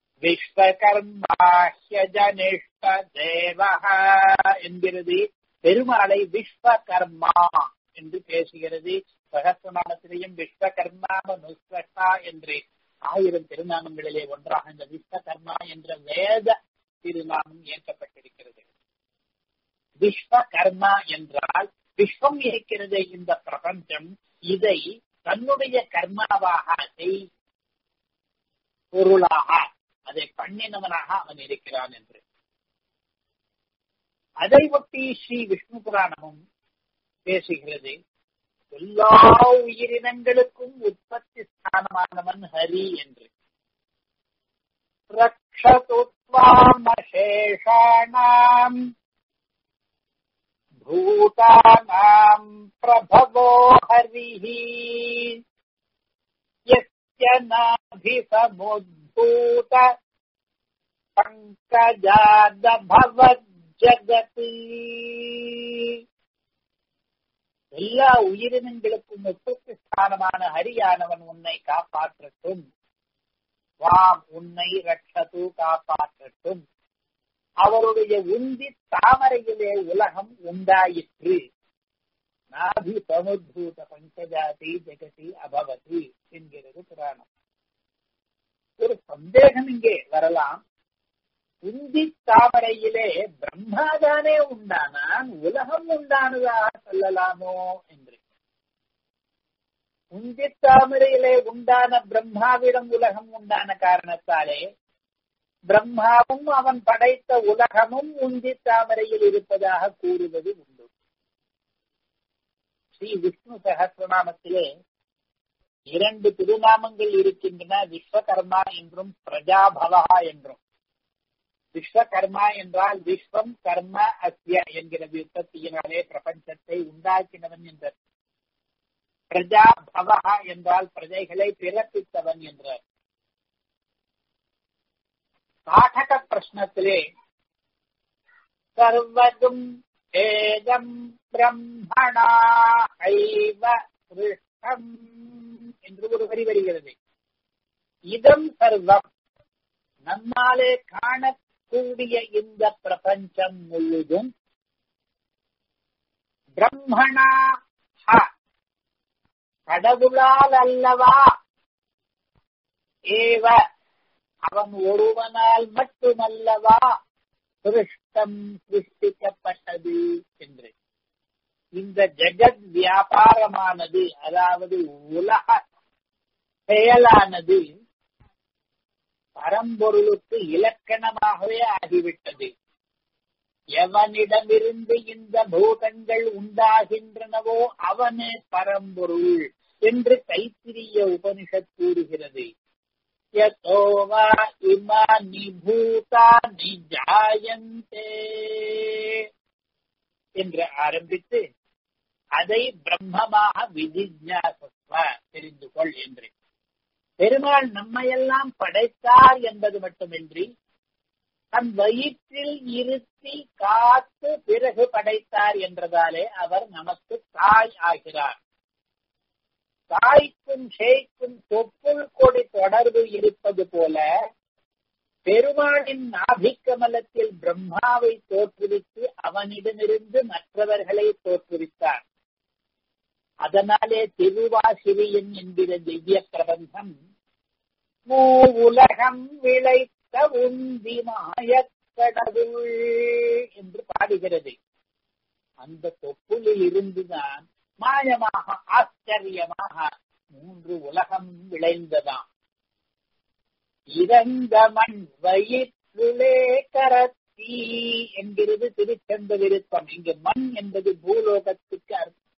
A: விஸ்வகர்மாஹ்யஜனிஷ்ட தேவஹ என்கிறது பெருமாளை விஸ்வகர்மா என்று பேசுகிறது சகசிரநாமத்திலேயும் விஸ்வகர்மாம நுஸ்வட்டா என்று ஆயிரம் திருநாமங்களிலே ஒன்றாக இந்த விஸ்வகர்மா என்ற வேத திருநாமம் இயக்கப்பட்டிருக்கிறது விஸ்வகர்மா என்றால் விஸ்வம் இருக்கிறது இந்த பிரபஞ்சம் இதை தன்னுடைய கர்மாவாக செய் பொருளாக அதை பண்ணினவனாக அவன் இருக்கிறான் என்று அதை ஒட்டி ஸ்ரீ விஷ்ணு புராணமும் பேசுகிறது எல்லா உயிரினங்களுக்கும் உற்பத்தி ஸ்தானமானவன் ஹரி என்று ரக்ஷதுத்வாமசேஷாணாம் பூதானாம் பிரபவோ ஹரிः यस्य नाभिसमुद्भूत பங்கஜாதபவஜகதி எல்லா உயிரினங்களுக்கும் உற்பத்தி ஸ்தானமான ஹரியானவன் உன்னை காப்பாற்றட்டும் வாம் உன்னை ரட்சது காப்பாற்றட்டும் அவருடைய உந்தி தாமரையிலே உலகம் உண்டாயிற்று நாபி சமுத்பூத பஞ்சஜாதி ஜெகதி அபவதி என்கிறது புராணம் ஒரு சந்தேகம் இங்கே வரலாம் உந்தி தாமரையிலே பிரம்மாதானே உண்டானான் உலகம் உண்டானதாக சொல்லலாமோ என்று உந்தி தாமரையிலே உண்டான பிரம்மாவிடம் உலகம் உண்டான காரணத்தாலே பிரம்மாவும் அவன் படைத்த உலகமும் உந்தி தாமரையில் இருப்பதாக கூறுவது உண்டு ஸ்ரீ விஷ்ணு சகசிரநாமத்திலே இரண்டு திருநாமங்கள் இருக்கின்றன விஸ்வகர்மா என்றும் பிரஜாபவா என்றும் விஸ்வகர்மா என்றால் விஸ்வம் கர்ம அஸ்ய என்கிற விற்பத்தியினாலே பிரபஞ்சத்தை உண்டாக்கினவன் என்றார் பிரஜா பவா என்றால் பிரஜைகளை பிறப்பித்தவன் என்றார் பாடக பிரश्னத்திலே சர்வதும் ஏகம் பிரம்மணா ஐவ சிருஷ்டம் என்று ஒரு வரி வருகிறது இதம் சர்வம் நம்மாலே காணக்கூடிய இந்த பிரபஞ்சம் முழுதும் பிரம்மணா கடவுளால் அல்லவா ஏவ அவன் ஒருவனால் மட்டுமல்லவா சிருஷ்டம் சிருஷ்டிக்கப்பட்டது என்று இந்த ஜெகத் வியாபாரமானது அதாவது உலக செயலானது பரம்பொருளுக்கு இலக்கணமாகவே ஆகிவிட்டது எவனிடமிருந்து இந்த பூதங்கள் உண்டாகின்றனவோ அவனே பரம்பொருள் என்று கைத்திரிய உபனிஷத் கூறுகிறது யதோவா இமானி பூதானி ஜாயந்தே என்று ஆரம்பித்து அதை பிரம்மமாக விதிஜாசத்வ தெரிந்து கொள் என்று பெருமாள் நம்மையெல்லாம் படைத்தார் என்பது மட்டுமின்றி தன் வயிற்றில் இருத்தி காத்து பிறகு படைத்தார் என்றதாலே அவர் நமக்கு தாய் ஆகிறார் தாய்க்கும் ஷேய்க்கும் தொப்புள் கொடி தொடர்பு இருப்பது போல பெருமாளின் நாபிக்கமலத்தில் பிரம்மாவை தோற்றுவித்து அவனிடமிருந்து மற்றவர்களை தோற்றுவித்தார் அதனாலே திருவாசிரியன் என்கிற திவ்ய பிரபந்தம் மூ உலகம் விளைத்த உந்தி மாயக்கடவுள் என்று பாடுகிறது அந்த தொப்புளில் இருந்துதான் மாயமாக ஆச்சரியமாக மூன்று உலகம் விளைந்ததாம் இறந்த மண் வயிற்றுலே கரத்தி என்கிறது திருச்சந்த விருப்பம் இங்கு மண் என்பது பூலோகத்துக்கு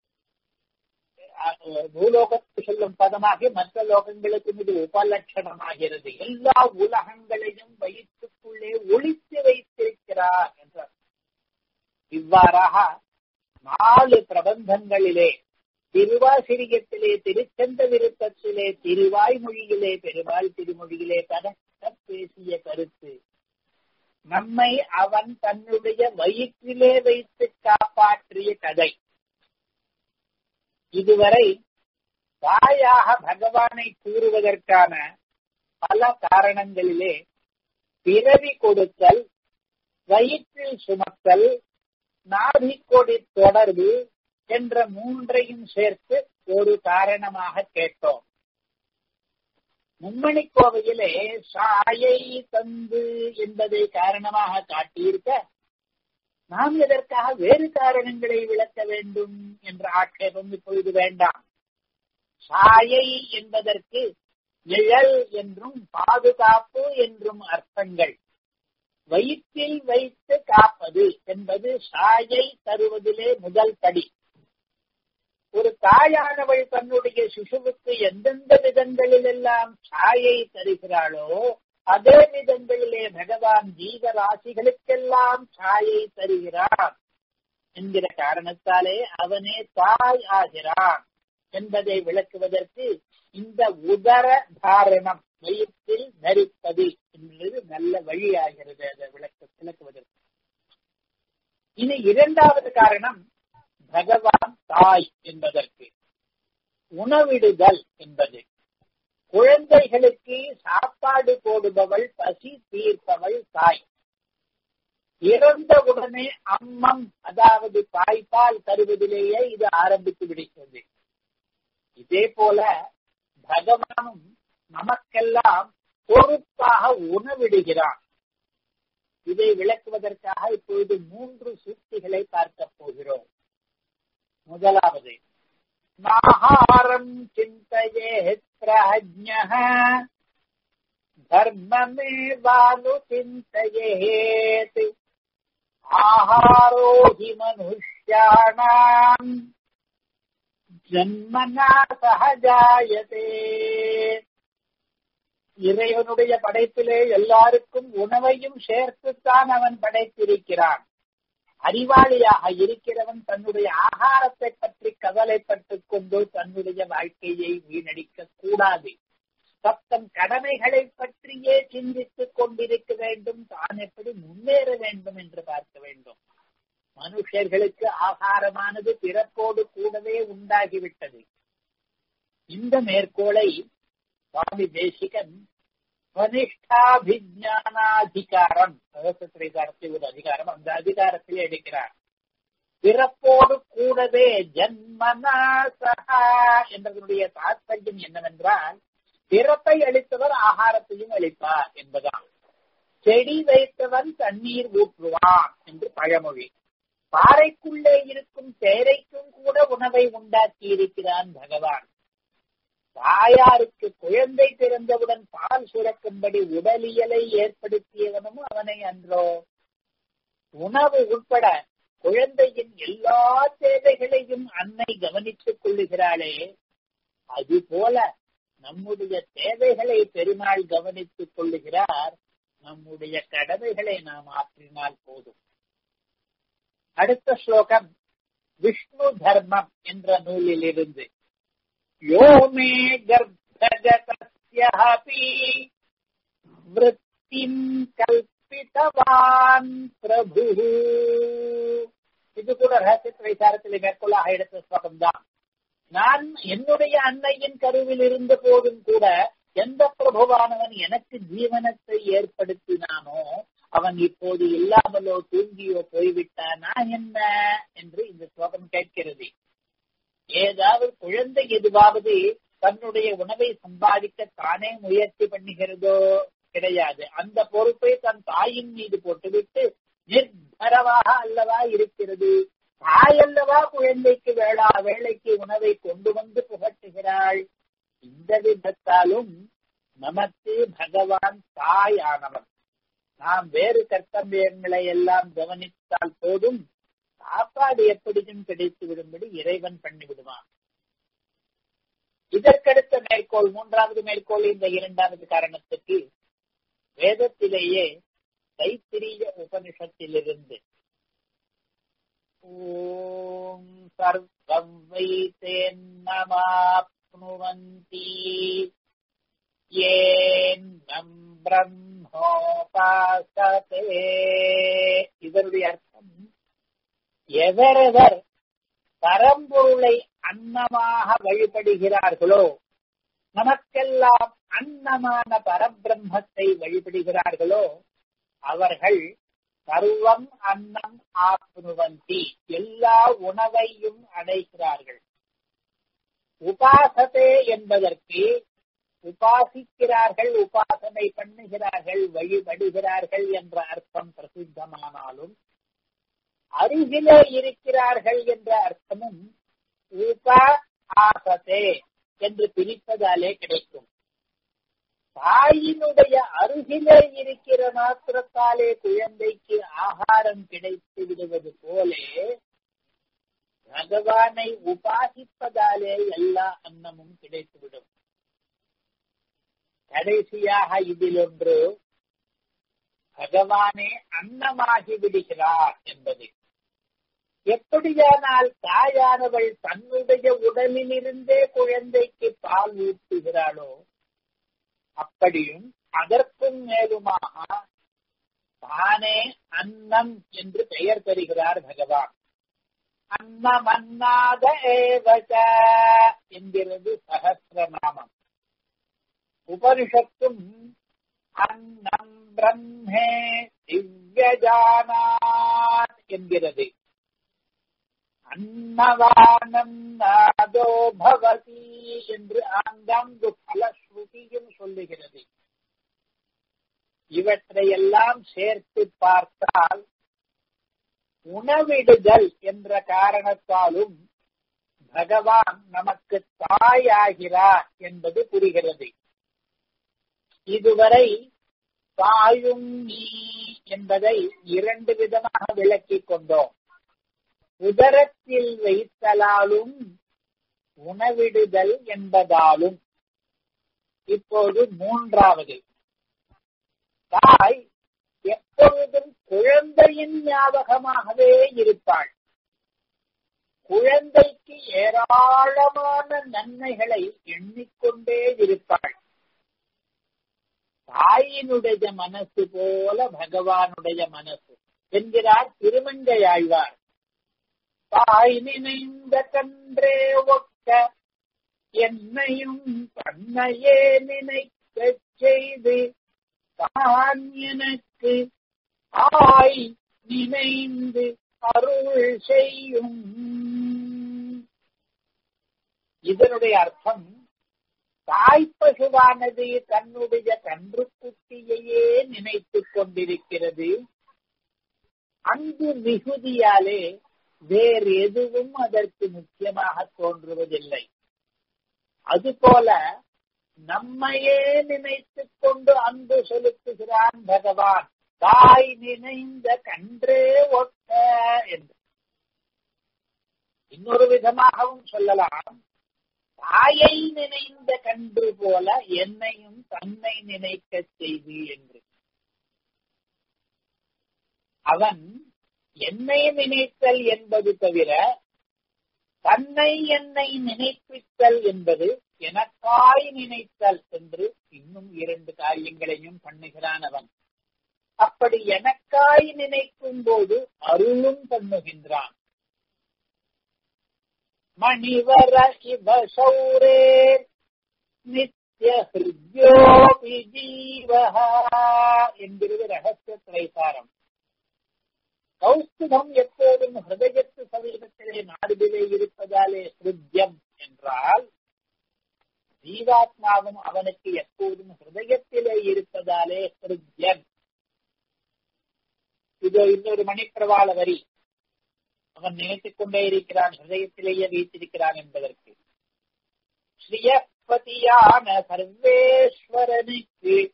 A: பூலோகத்து சொல்லும் பதமாக மற்ற லோகங்களுக்கும் இது உபலட்சணமாகிறது எல்லா உலகங்களையும் வயிற்றுக்குள்ளே ஒழித்து வைத்திருக்கிறார் என்றார் இவ்வாறாக நாலு பிரபந்தங்களிலே திருவாசிரியத்திலே திருச்சந்த விருத்தத்திலே திருவாய்மொழியிலே பெருமாள் திருமொழியிலே கனக்க பேசிய கருத்து நம்மை அவன் தன்னுடைய வயிற்றிலே வைத்து காப்பாற்றிய கதை இதுவரை தாயாக பகவானை கூறுவதற்கான பல காரணங்களிலே பிறவி கொடுத்தல் வயிற்றில் சுமத்தல் நாபிக்கொடி தொடர்பு என்ற மூன்றையும் சேர்த்து ஒரு காரணமாக கேட்டோம் மும்மணி கோவையிலே சாயை தந்து என்பதை காரணமாக காட்டியிருக்க நாம் எதற்காக வேறு காரணங்களை விளக்க வேண்டும் என்ற ஆட்சேபம் இப்பொழுது வேண்டாம் சாயை என்பதற்கு நிழல் என்றும் பாதுகாப்பு என்றும் அர்த்தங்கள் வயிற்றில் வைத்து காப்பது என்பது சாயை தருவதிலே முதல் படி ஒரு தாயானவள் தன்னுடைய சிசுவுக்கு எந்தெந்த விதங்களிலெல்லாம் சாயை தருகிறாளோ அதே விதங்களிலே பகவான் ஜீவராசிகளுக்கெல்லாம் சாயை தருகிறான் என்கிற காரணத்தாலே அவனே தாய் ஆகிறான் என்பதை விளக்குவதற்கு இந்த உதர தாரணம் வயிற்றில் தரிப்பது என்பது நல்ல வழியாகிறது அதை விளக்க விளக்குவதற்கு இனி இரண்டாவது காரணம் பகவான் தாய் என்பதற்கு உணவிடுதல் என்பது குழந்தைகளுக்கு சாப்பாடு போடுபவள் பசி தீர்ப்பவள் தாய் இறந்தவுடனே அம்மம் அதாவது தாய்ப்பால் தருவதிலேயே இது ஆரம்பித்து விடுகிறது இதே போல பகவானும் நமக்கெல்லாம் பொறுப்பாக உணவிடுகிறான் இதை விளக்குவதற்காக இப்பொழுது மூன்று சூக்திகளை பார்க்க போகிறோம் முதலாவது நாகாரம் சிந்தையே பிரஜ்ஞ தர்மமேவானு சிந்தையேத் ஆஹாரோ ஹி மனுஷ்யாணாம் ஜன்மனா சகஜாயதே இறைவனுடைய படைப்பிலே எல்லாருக்கும் உணவையும் சேர்த்துத்தான் அவன் படைத்திருக்கிறான் அறிவாளியாக இருக்கிறவன் தன்னுடைய ஆகாரத்தை பற்றி கவலைப்பட்டுக் கொண்டு தன்னுடைய வாழ்க்கையை வீணடிக்க கூடாது தத்தம் கடமைகளை பற்றியே சிந்தித்துக் கொண்டிருக்க வேண்டும் தான் எப்படி முன்னேற வேண்டும் என்று பார்க்க வேண்டும் மனுஷர்களுக்கு ஆகாரமானது பிறப்போடு கூடவே உண்டாகிவிட்டது இந்த மேற்கோளை சுவாமி தேசிகன் வனிஷ்டாபிஜானாதிகாரம் சகசிரத்தில் ஒரு அதிகாரம் அந்த அதிகாரத்தில் எடுக்கிறார் பிறப்போடு கூடவே ஜன்மனா சகா என்பதனுடைய தாற்பயம் என்னவென்றால் பிறப்பை அளித்தவர் ஆகாரத்தையும் அளிப்பார் என்பதால் செடி வைத்தவன் தண்ணீர் ஊற்றுவான் என்று பழமொழி பாறைக்குள்ளே இருக்கும் தேரைக்கும் கூட உணவை உண்டாக்கி இருக்கிறான் பகவான் தாயாருக்கு குழந்தை பிறந்தவுடன் பால் சுரக்கும்படி உடலியலை ஏற்படுத்தியவனும் அவனை அன்றோ உணவு உட்பட குழந்தையின் எல்லா தேவைகளையும் அன்னை கவனித்துக் கொள்ளுகிறாளே அதுபோல நம்முடைய தேவைகளை பெருமாள் கவனித்துக் கொள்ளுகிறார் நம்முடைய கடமைகளை நாம் ஆற்றினால் போதும் அடுத்த ஸ்லோகம் விஷ்ணு தர்மம் என்ற நூலில் இருந்து யோ மே கர்ப்பகதஸ்யபி விருத்திம் கல்பிதவான் பிரபு இது கூட ரகசிய விசாரத்தில் மேற்கொள்ளாக எடுத்த ஸ்லோகம் தான் நான் என்னுடைய அன்னையின் கருவில் இருந்த போதும் கூட எந்த பிரபுவானவன் எனக்கு ஜீவனத்தை ஏற்படுத்தினானோ அவன் இப்போது இல்லாமலோ தூங்கியோ போய்விட்டானா என்ன என்று இந்த ஸ்லோகம் கேட்கிறது ஏதாவது குழந்தை எதுவாவது தன்னுடைய உணவை சம்பாதிக்க தானே முயற்சி பண்ணுகிறதோ கிடையாது அந்த பொறுப்பை தன் தாயின் மீது போட்டுவிட்டு நிர்பரவாக அல்லவா இருக்கிறது தாய் அல்லவா குழந்தைக்கு வேளா வேலைக்கு உணவை கொண்டு வந்து புகட்டுகிறாள் இந்த விதத்தாலும் நமக்கு பகவான் தாய் ஆனவன் நாம் வேறு கர்த்தவியங்களை எல்லாம் கவனித்தால் போதும் சாப்பாடு எப்படியும் கிடைத்து விடும்படி இறைவன் பண்ணி விடுவான் இதற்கடுத்த மேற்கோள் மூன்றாவது மேற்கோள் இந்த இரண்டாவது காரணத்துக்கு வேதத்திலேயே தைத்திரிய உபனிஷத்திலிருந்து ஓம் சர்வம் வைத்தேன்னமாப்னுவந்தி ஏன்னம் பிரம்மோபாசதே இதனுடைய அர்த்தம் எவரெவர் பரம்பொருளை அன்னமாக வழிபடுகிறார்களோ நமக்கெல்லாம் அன்னமான பரபிரம்மத்தை வழிபடுகிறார்களோ அவர்கள் சர்வம் அன்னம் ஆப்னுவந்தி எல்லா உணவையும் அடைகிறார்கள் உபாசதே என்பதற்கு உபாசிக்கிறார்கள் உபாசனை பண்ணுகிறார்கள் வழிபடுகிறார்கள் என்ற அர்த்தம் பிரசித்தமானாலும் அருகிலே இருக்கிறார்கள் என்ற அர்த்தமும் உப ஆசதே என்று பிரிப்பதாலே கிடைக்கும் தாயினுடைய அருகிலே இருக்கிற மாத்திரத்தாலே குழந்தைக்கு ஆகாரம் கிடைத்து விடுவது போலே பகவானை உபாசிப்பதாலே எல்லா அன்னமும் கிடைத்துவிடும் கடைசியாக இதில் ஒன்று பகவானே அன்னமாகி விடுகிறார் என்பது எப்படியானால் தாயானவள் தன்னுடைய உடலிலிருந்தே குழந்தைக்கு பால் ஊட்டுகிறாளோ அப்படியும் அதற்கும் மேலுமாக தானே அன்னம் என்று பெயர் பெறுகிறார் பகவான் அன்னம் அன்னாத ஏவச என்கிறது சகசிரநாமம் உபனிஷத்தும் அன்னம் பிரம்மே திவ்யஜானாத் என்கிறது அன்னவானம் நாதோ பவதி என்று ஆங்காங்கு பலஸ்ருதியும் சொல்லுகிறது இவற்றையெல்லாம் சேர்த்து பார்த்தால் உணவிடுதல் என்ற காரணத்தாலும் பகவான் நமக்கு தாயாகிறார் என்பது புரிகிறது இதுவரை தாயும் நீ என்பதை இரண்டு விதமாக விளக்கிக் கொண்டோம் உதரத்தில் வைத்தலாலும் உணவிடுதல் என்பதாலும் இப்போது மூன்றாவது தாய் எப்பொழுதும் குழந்தையின் ஞாபகமாகவே இருப்பாள் குழந்தைக்கு ஏராளமான நன்மைகளை எண்ணிக்கொண்டே இருப்பாள் தாயினுடைய மனசு போல பகவானுடைய மனசு என்கிறார் திருமங்கையாழ்வார் தாய் நினைந்த கன்றே ஒக்க என்னையும் தன்னையே நினைக்க செய்து தான் எனக்கு ஆய் நினைந்து அருள் செய்யும் இதனுடைய அர்த்தம் தாய்ப்பசுவானது தன்னுடைய கன்றுக்குட்டியையே நினைத்துக் கொண்டிருக்கிறது அன்பு மிகுதியாலே வேறு எதுவும் அதற்கு முக்கியமாக தோன்றுவதில்லை அதுபோல நம்மையே நினைத்துக் கொண்டு அன்பு செலுத்துகிறான் பகவான் தாய் நினைந்த கன்றே ஒட்ட என்று இன்னொரு விதமாகவும் சொல்லலாம் தாயை நினைந்த கன்று போல என்னையும் தன்னை நினைக்க செய்து என்று அவன் என்னை நினைத்தல் என்பது தவிர தன்னை என்னை நினைப்பித்தல் என்பது எனக்காய் நினைத்தல் என்று இன்னும் இரண்டு காரியங்களையும் பண்ணுகிறான் அவன் அப்படி எனக்காய் நினைக்கும் போது அருளும் பண்ணுகின்றான் மணிவர இவ சௌரே நித்திய ஹிருத்யோபி ஜீவஹா என்கிறது ரகசிய திரைசாரம் கௌஸ்துபம் எப்போதும் ஹிருதயத்து சமீபத்திலே நாடுவிலே இருப்பதாலே ஹிருத்யம் என்றால் ஜீவாத்மாவும் அவனுக்கு எப்போதும் ஹிருதயத்திலே இருப்பதாலே ஹிருத்யன் இது இன்னொரு மணிப்பிரவாள வரி அவன் நினைத்துக் கொண்டே இருக்கிறான் ஹிருதயத்திலேயே வைத்திருக்கிறான் என்பதற்கு ஸ்ரீயப்பதியான சர்வேஸ்வரனுக்கு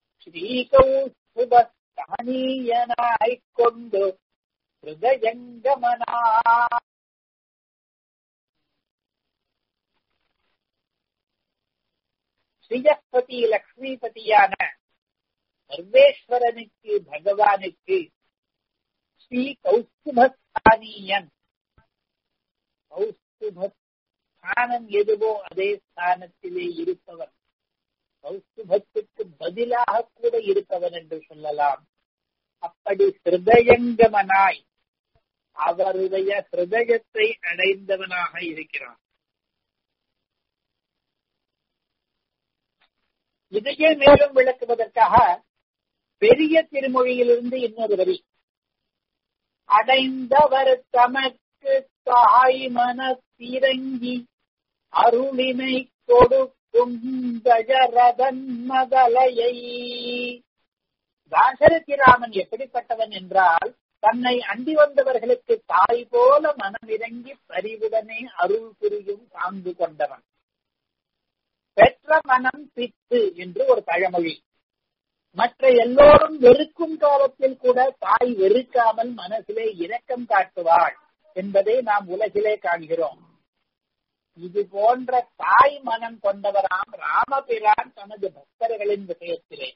A: ஸ்ரீகௌஸ்துபஸ்தானீயனாய்க் கொண்டு ஹிருதயங்கமனா ஸ்ரீயப்பதி லக்ஷ்மிபதியான சர்வேஸ்வரனுக்கு பகவானுக்கு ஸ்ரீ கௌஸ்துபஸ்தானியன் கௌஸ்துப ஸ்தானம் எதுவோ அதே ஸ்தானத்திலே இருப்பவன் கௌஸ்துபத்துக்கு பதிலாக கூட இருப்பவன் என்று சொல்லலாம் அப்படி ஹிருதயங்கமனாய் அவருடைய ஹிருதயத்தை அடைந்தவனாக இருக்கிறான் இதையே மேலும் விளக்குவதற்காக பெரிய திருமொழியிலிருந்து இன்னொரு வரி அடைந்தவர் தமக்கு தாய் மனத்திறங்கி அருளினை கொடுக்கும் கஜரதன் மதலையை தாசரதிராமன் எப்படிப்பட்டவன் என்றால் தன்னை அண்டி வந்தவர்களுக்கு தாய் போல மனமிறங்கி பரிவுடனே அருள் புரியும் சார்ந்து கொண்டவன் பெற்ற மனம் பித்து என்று ஒரு பழமொழி மற்ற எல்லோரும் வெறுக்கும் காலத்தில் கூட தாய் வெறுக்காமல் மனசிலே இரக்கம் காட்டுவாள் என்பதை நாம் உலகிலே காண்கிறோம் இது போன்ற தாய் மனம் கொண்டவராம் ராமபிரான் தனது பக்தர்களின் விஷயத்திலே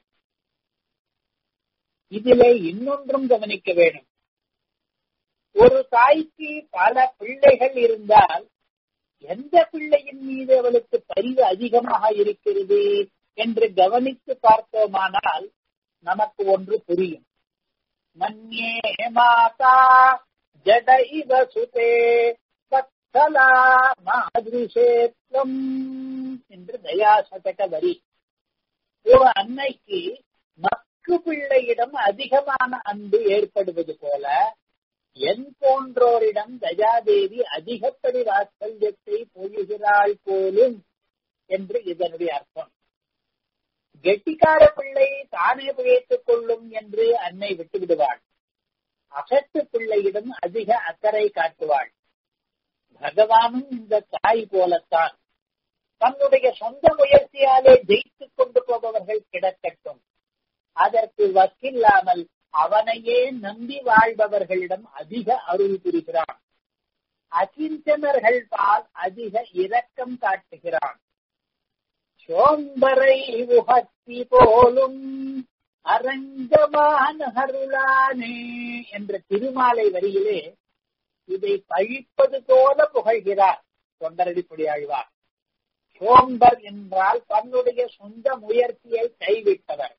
A: இதிலே இன்னொன்றும் கவனிக்க வேண்டும் ஒரு தாய்க்கு பல பிள்ளைகள் இருந்தால் எந்த பிள்ளையின் மீது அவளுக்கு பரிவு அதிகமாக இருக்கிறது என்று கவனித்து பார்த்தோமானால் நமக்கு ஒன்று புரியும் மன்யே மாதா ஜட இவ சுதே பத்தலா மாதிரிஷேத்வம் என்று தயாசதக வரி ஒரு அன்னைக்கு மக்கு பிள்ளையிடம் அதிகமான அன்பு ஏற்படுவது போல என் போன்றோரிடம் தயாதேவி அதிகப்படி வாத்சல்யத்தை பொழிகிறாள் போலும் என்று இதனுடைய அர்த்தம் கெட்டிக்கார பிள்ளை தானே பிழைத்துக் கொள்ளும் என்று அன்னை விட்டு விடுவாள் அசட்டு பிள்ளையிடம் அதிக அக்கறை காட்டுவாள் பகவானும் இந்த தாய் போலத்தான் தன்னுடைய சொந்த முயற்சியாலே ஜெயித்துக் கொண்டு போபவர்கள் கிடக்கட்டும் அதற்கு வக்கில்லாமல் அவனையே நம்பி வாழ்பவர்களிடம் அதிக அருள் புரிகிறான் அகிஞ்சனர்கள் பால் அதிக இரக்கம் காட்டுகிறான் சோம்பரை உகத்தி போலும் அரங்கமான அருளானே என்ற திருமாலை வரியிலே இதை பழிப்பது போல புகழ்கிறார் தொண்டரடிப்படி ஆழ்வார் சோம்பர் என்றால் தன்னுடைய சொந்த முயற்சியை கைவிட்டவர்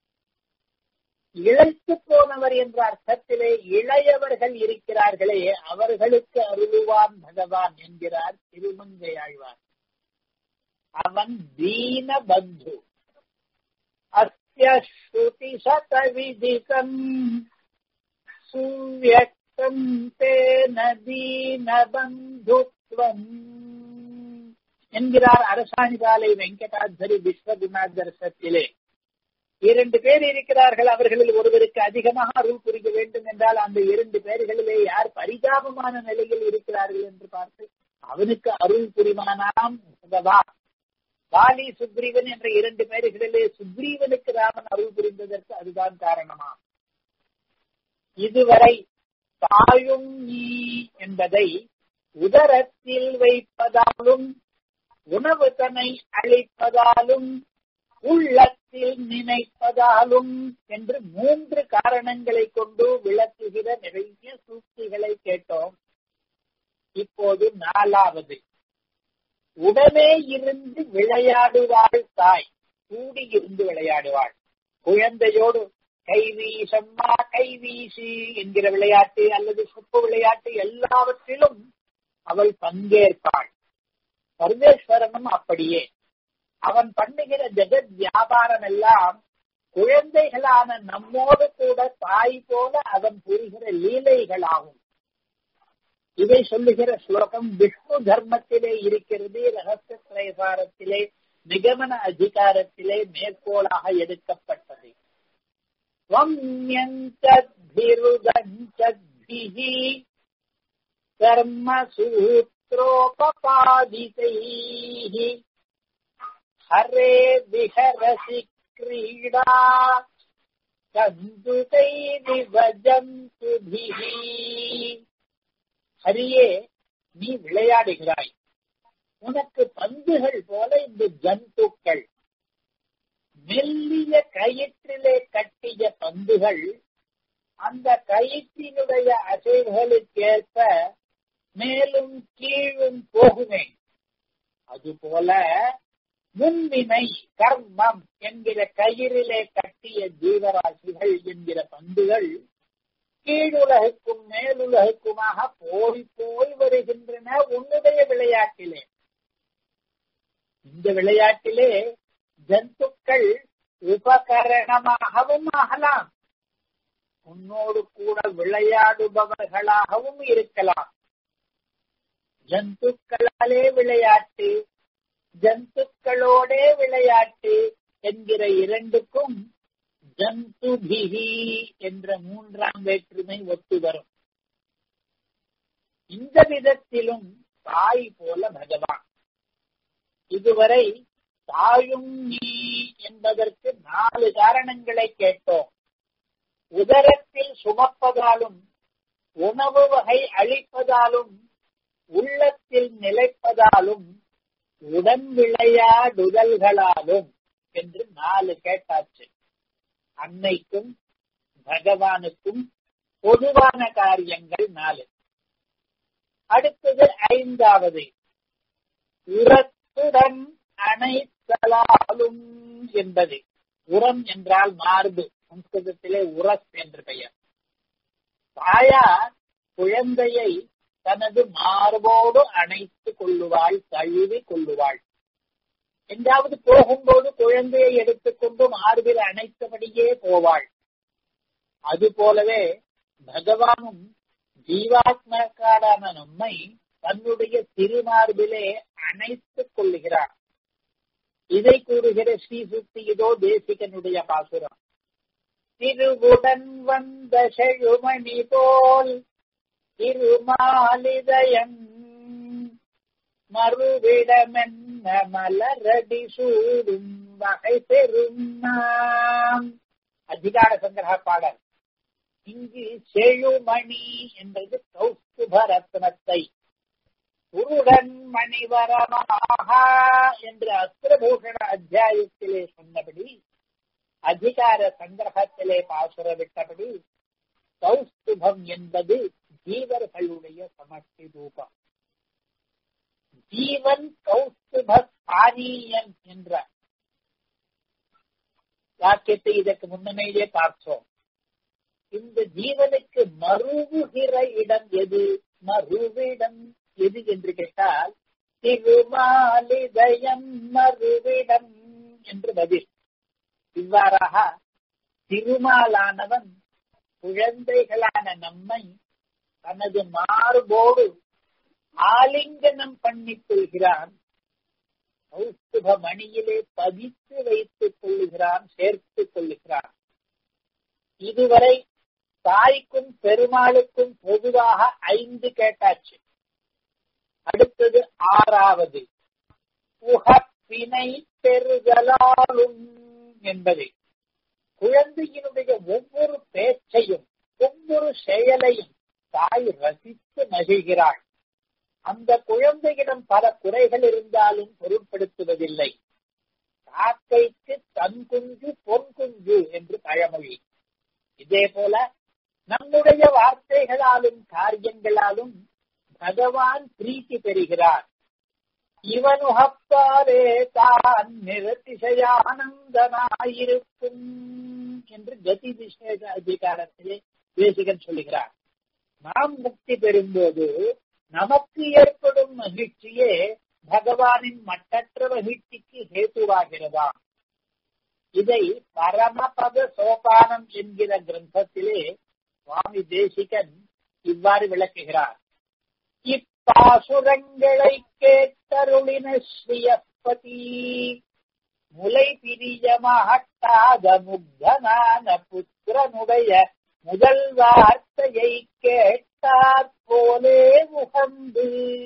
A: இழைத்து போனவர் என்ற அர்த்தத்திலே இளையவர்கள் இருக்கிறார்களே அவர்களுக்கு அருளுவான் பகவான் என்கிறார் திருமங்கை ஆழ்வார் அவன் தீன பந்து அஸ்யஸ்ருதி சத விதிகம் சுவியக்தம் தேன தீன பந்துத்வம் என்கிறார் அரசாணிகாலை வெங்கடாதரி விஸ்வகுணாதர்சத்திலே இரண்டு பேர் இருக்கிறார்கள் அவர்களில் ஒருவருக்கு அதிகமாக அருள் புரிய வேண்டும் என்றால் அந்த இரண்டு பேர்களிலே யார் பரிதாபமான நிலையில் இருக்கிறார்கள் என்று பார்த்து அவனுக்கு அருள் புரிவானாம் பகவான் வாலி சுக்ரீவன் என்ற இரண்டு பேர்களிலே சுக்ரீவனுக்கு ராமன் அருள் புரிந்ததற்கு அதுதான் காரணமா இதுவரை தாயும் நீ என்பதை உதரத்தில் வைப்பதாலும் உணவு தன்னை அளிப்பதாலும் உள்ளத்தில் நினைப்பதாலும் என்று மூன்று காரணங்களை கொண்டு விளக்குகிற நிறைய சூழ்ச்சிகளை கேட்டோம் இப்போது நாலாவது உடனே இருந்து விளையாடுவாள் தாய் கூடி இருந்து விளையாடுவாள் குழந்தையோடு கைவீசம்மா கைவீசி என்கிற விளையாட்டு அல்லது சொப்பு விளையாட்டு எல்லாவற்றிலும் அவள் பங்கேற்பாள் சர்வேஸ்வரனும் அப்படியே அவன் பண்ணுகிற ஜெகத் வியாபாரம் எல்லாம் குழந்தைகளான நம்மோடு கூட தாய் போல அவன் புரிகிற லீலைகளாகும் இதை சொல்லுகிற ஸ்லோகம் விஷ்ணு தர்மத்திலே இருக்கிறது ரகசிய திரைசாரத்திலே நிகமன அதிகாரத்திலே மேற்கோளாக எடுக்கப்பட்டது கர்மசூத்ரோபாதிதைः हरे विहरसि क्रीडा கந்துகைரிவஜந்துபிஹ ஹரியே நீ விளையாடுகிறாய் உனக்கு பந்துகள் போல இந்த ஜந்துக்கள் மெல்லிய கயிற்றிலே கட்டிய பந்துகள் அந்த கயிற்றினுடைய அசைவுகளுக்கேற்ப மேலும் கீழும் போகுமே அதுபோல முன்வினை கர்மம் என்கிற கயிறிலே கட்டிய ஜீவராசிகள் என்கிற பந்துகள் கீழுலகுக்கும் மேலுலகுக்குமாக போய் போய் வருகின்றன உன்னுடைய விளையாட்டிலே இந்த விளையாட்டிலே ஜந்துக்கள் உபகரணமாகவும் ஆகலாம் உன்னோடு கூட விளையாடுபவர்களாகவும் இருக்கலாம் ஜந்துக்களாலே விளையாட்டு ஜந்துக்களோடே விளையாட்டு என்கிற இரண்டுக்கும் ஜந்துபிகி என்ற மூன்றாம் வேற்றுமை ஒத்து வரும் இந்த விதத்திலும் தாய் போல பகவான் இதுவரை தாயும் நீ என்பதற்கு நாலு காரணங்களை கேட்டோம் உதரத்தில் சுமப்பதாலும் உணவு வகை அளிப்பதாலும் உள்ளத்தில் நிலைப்பதாலும் உடன் விளையாடுதல்களாலும் என்று நாலு கேட்டாச்சு அன்னைக்கும் பகவானுக்கும் பொதுவான காரியங்கள் நாலு அடுத்தது ஐந்தாவது உரத்துடன் அணைத்தலாலும் என்பது உரம் என்றால் மார்பு சம்ஸ்கிருதத்திலே உரஸ் என்று பெயர் தாயார் குழந்தையை தனது மார்போடு அணைத்துக் கொள்ளுவாள் தழுவி கொள்ளுவாள் எங்காவது போகும்போது குழந்தையை எடுத்துக்கொண்டு மார்பில் அணைத்தபடியே போவாள் அது போலவே பகவானும் ஜீவாத்மக்காரான நம்மை தன்னுடைய திருமார்பிலே அணைத்துக் கொள்ளுகிறார் இதை கூறுகிற ஸ்ரீ சுத்தி இதோ தேசிகனுடைய பாசுரம் திருவுடன் வந்த செழுமணி போல் திருமாலிதயன் மறுவிடமென்ன மலரடி சூடும் வகை பெரும் நாம் அதிகார சங்கிரக பாடல் இங்கு செழுமணி என்பது கௌஸ்துப ரத்னத்தை குருடன் மணிவரமாக என்று அஸ்திரபூஷண அத்தியாயத்திலே சொன்னபடி அதிகார சங்கிரகத்திலே பாசுர விட்டபடி கௌஸ்துபம் என்பது ஜீவர்களுடைய சமஷ்டி ரூபம் ஜீவன் கௌஸ்துப ஸ்தானீயன் என்ற வாக்கியத்தை இதற்கு முன்னமேயே பார்த்தோம் இந்த ஜீவனுக்கு மறுவுகிற இடம் எது மறுவிடம் எது என்று கேட்டால் திருமாலிதயம் மறுவிடம் என்று பதில் இவ்வாறாக திருமாலானவன் குழந்தைகளான நம்மை தனது மார்போடு ஆலிங்கனம் பண்ணிக் கொள்கிறான் கௌஸ்துப மணியிலே பதித்து வைத்துக் கொள்ளுகிறான் சேர்த்துக் கொள்ளுகிறான் இதுவரை தாய்க்கும் பெருமாளுக்கும் பொதுவாக ஐந்து கேட்டாச்சு அடுத்தது ஆறாவது உகப்பினை பெறுதலாலும் என்பது குழந்தையினுடைய ஒவ்வொரு பேச்சையும் ஒவ்வொரு செயலையும் தாய் ரசித்து மகிழ்கிறாள் அந்த குழந்தையிடம் பல குறைகள் இருந்தாலும் பொருட்படுத்துவதில்லை காக்கைக்கு தன் குஞ்சு பொன் குஞ்சு என்று பழமொழி இதே போல நம்முடைய வார்த்தைகளாலும் காரியங்களாலும் பகவான் பிரீத்தி பெறுகிறார் இவனுகப்பாலே தான் நிறத்திசையானந்தனாயிருக்கும் என்று கதி விசேஷ அதிகாரத்திலே தேசிகன் சொல்லுகிறார் நாம் முக்தி பெறும்போது நமக்கு ஏற்படும் மகிழ்ச்சியே பகவானின் மட்டற்ற மகிழ்ச்சிக்கு ஹேத்துவாகிறதா இதை பரமபத சோபானம் என்கிற கிரந்தத்திலே சுவாமி தேசிகன் இவ்வாறு விளக்குகிறார் இப்பாசுரங்களை கேட்டருளின ஸ்ரீயப்பதி முலை பிரியமாகட்டாத முக்தனான புத்திரனுடைய முதல் வார்த்தையை கேட்டாற் போலே முகந்து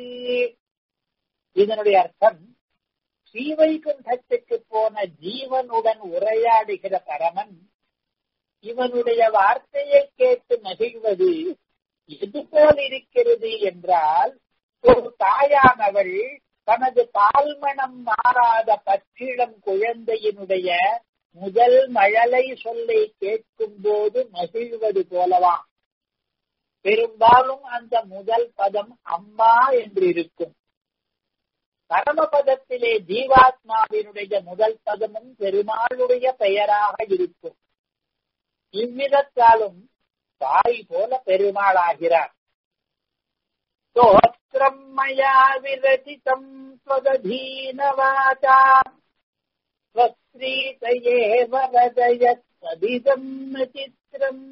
A: இதனுடைய அர்த்தம் ஸ்ரீவைகுண்டத்துக்கு போன ஜீவனுடன் உரையாடுகிற பரமன் இவனுடைய வார்த்தையை கேட்டு மகிழ்வது எது போல் இருக்கிறது என்றால் ஒரு தாயானவள் தனது பால்மணம் மாறாத பச்சிடம் குழந்தையினுடைய முதல் மழலை சொல்லை கேட்கும் போது மகிழ்வது போலவாம்
B: பெரும்பாலும் அந்த முதல் பதம் அம்மா என்று இருக்கும் பரமபதத்திலே ஜீவாத்மாவினுடைய முதல் பதமும் பெருமாளுடைய பெயராக இருக்கும் இவ்விதத்தாலும் தாய் போல பெருமாளாகிறார் ஸ்தோத்திரம் மயா விரச்சிதம் ஸ்வதீனவாச்சா ஸ்வஸ்ரீதயே வரதயத்வதிதம் சித்திரம்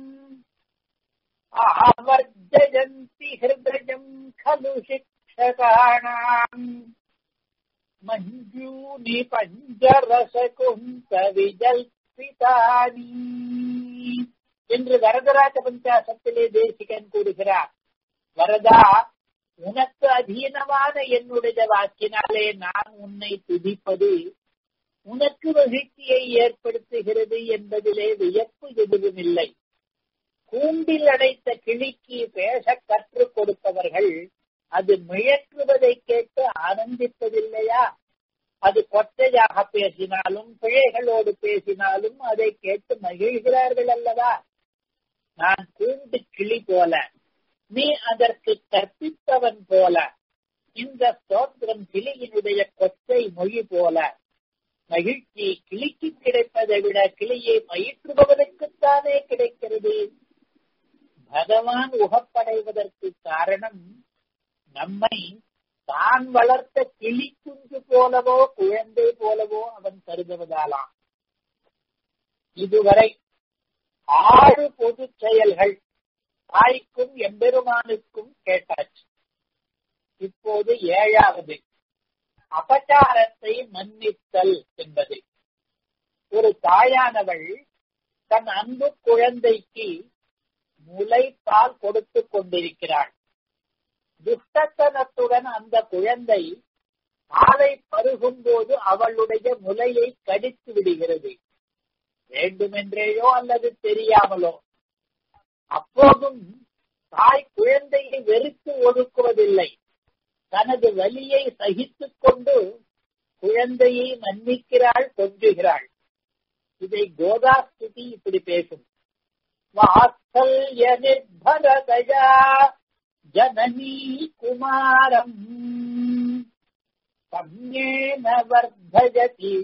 B: ஆவர்ஜயந்தி ஹிருதயம் खलु शिक्षकाणाम् मञ्जूनि பஞ்சரசகுந்தவிஜல்பிதானி என்று வரதராஜ பஞ்சாசத்திலே தேசிகன் கூறுகிறார் வரதா உனக்கு அதீனமான என்னுடைய வாக்கினாலே நான் உன்னை துதிப்பது உனக்கு மகிழ்ச்சியை ஏற்படுத்துகிறது என்பதிலே வியப்பு எதுவும் இல்லை கூண்டில் அடைத்த கிளிக்கு பேச கற்றுக் கொடுப்பவர்கள் அது முயற்றுவதை கேட்டு ஆனந்திப்பதில்லையா அது கொச்சையாக பேசினாலும் பிழைகளோடு பேசினாலும் அதை கேட்டு மகிழ்கிறார்கள் அல்லவா நான் கூண்டு கிளி போல நீ அதற்கு கற்பித்தவன் போல இந்த ஸ்தோத்திரம் கிளியினுடைய கொச்சை மொழி போல மகிழ்ச்சி கிளிக்கு கிடைப்பதை விட கிளியை மயிற்றுபவனுக்குத்தானே கிடைக்கிறது பகவான் உகப்படைவதற்கு காரணம் நம்மை தான் வளர்த்த கிளி குஞ்சு போலவோ குழந்தை போலவோ அவன் கருதுவதாலாம் இதுவரை ஆறு பொது செயல்கள் தாய்க்கும் எம்பெருமானுக்கும் கேட்டாச்சு இப்போது ஏழாவது அபச்சாரத்தை மன்னித்தல் என்பது ஒரு தாயானவள் தன் அன்பு குழந்தைக்கு முளைப்பால் கொடுத்து கொண்டிருக்கிறாள் துஷ்டத்தனத்துடன் அந்த குழந்தை பாலை பருகும் போது அவளுடைய முலையை கடித்து விடுகிறது வேண்டுமென்றேயோ அல்லது தெரியாமலோ அப்போதும் தாய் குழந்தையை வெறுத்து ஒதுக்குவதில்லை தனது வலியை சகித்துக் கொண்டு குழந்தையை மன்னிக்கிறாள் கொஞ்சுகிறாள் இதை கோதாஸ்துதி இப்படி பேசும் வாத்சல்ய நிர்பரதயா ஜனனி குமாரம் சம்யேன வர்தயதி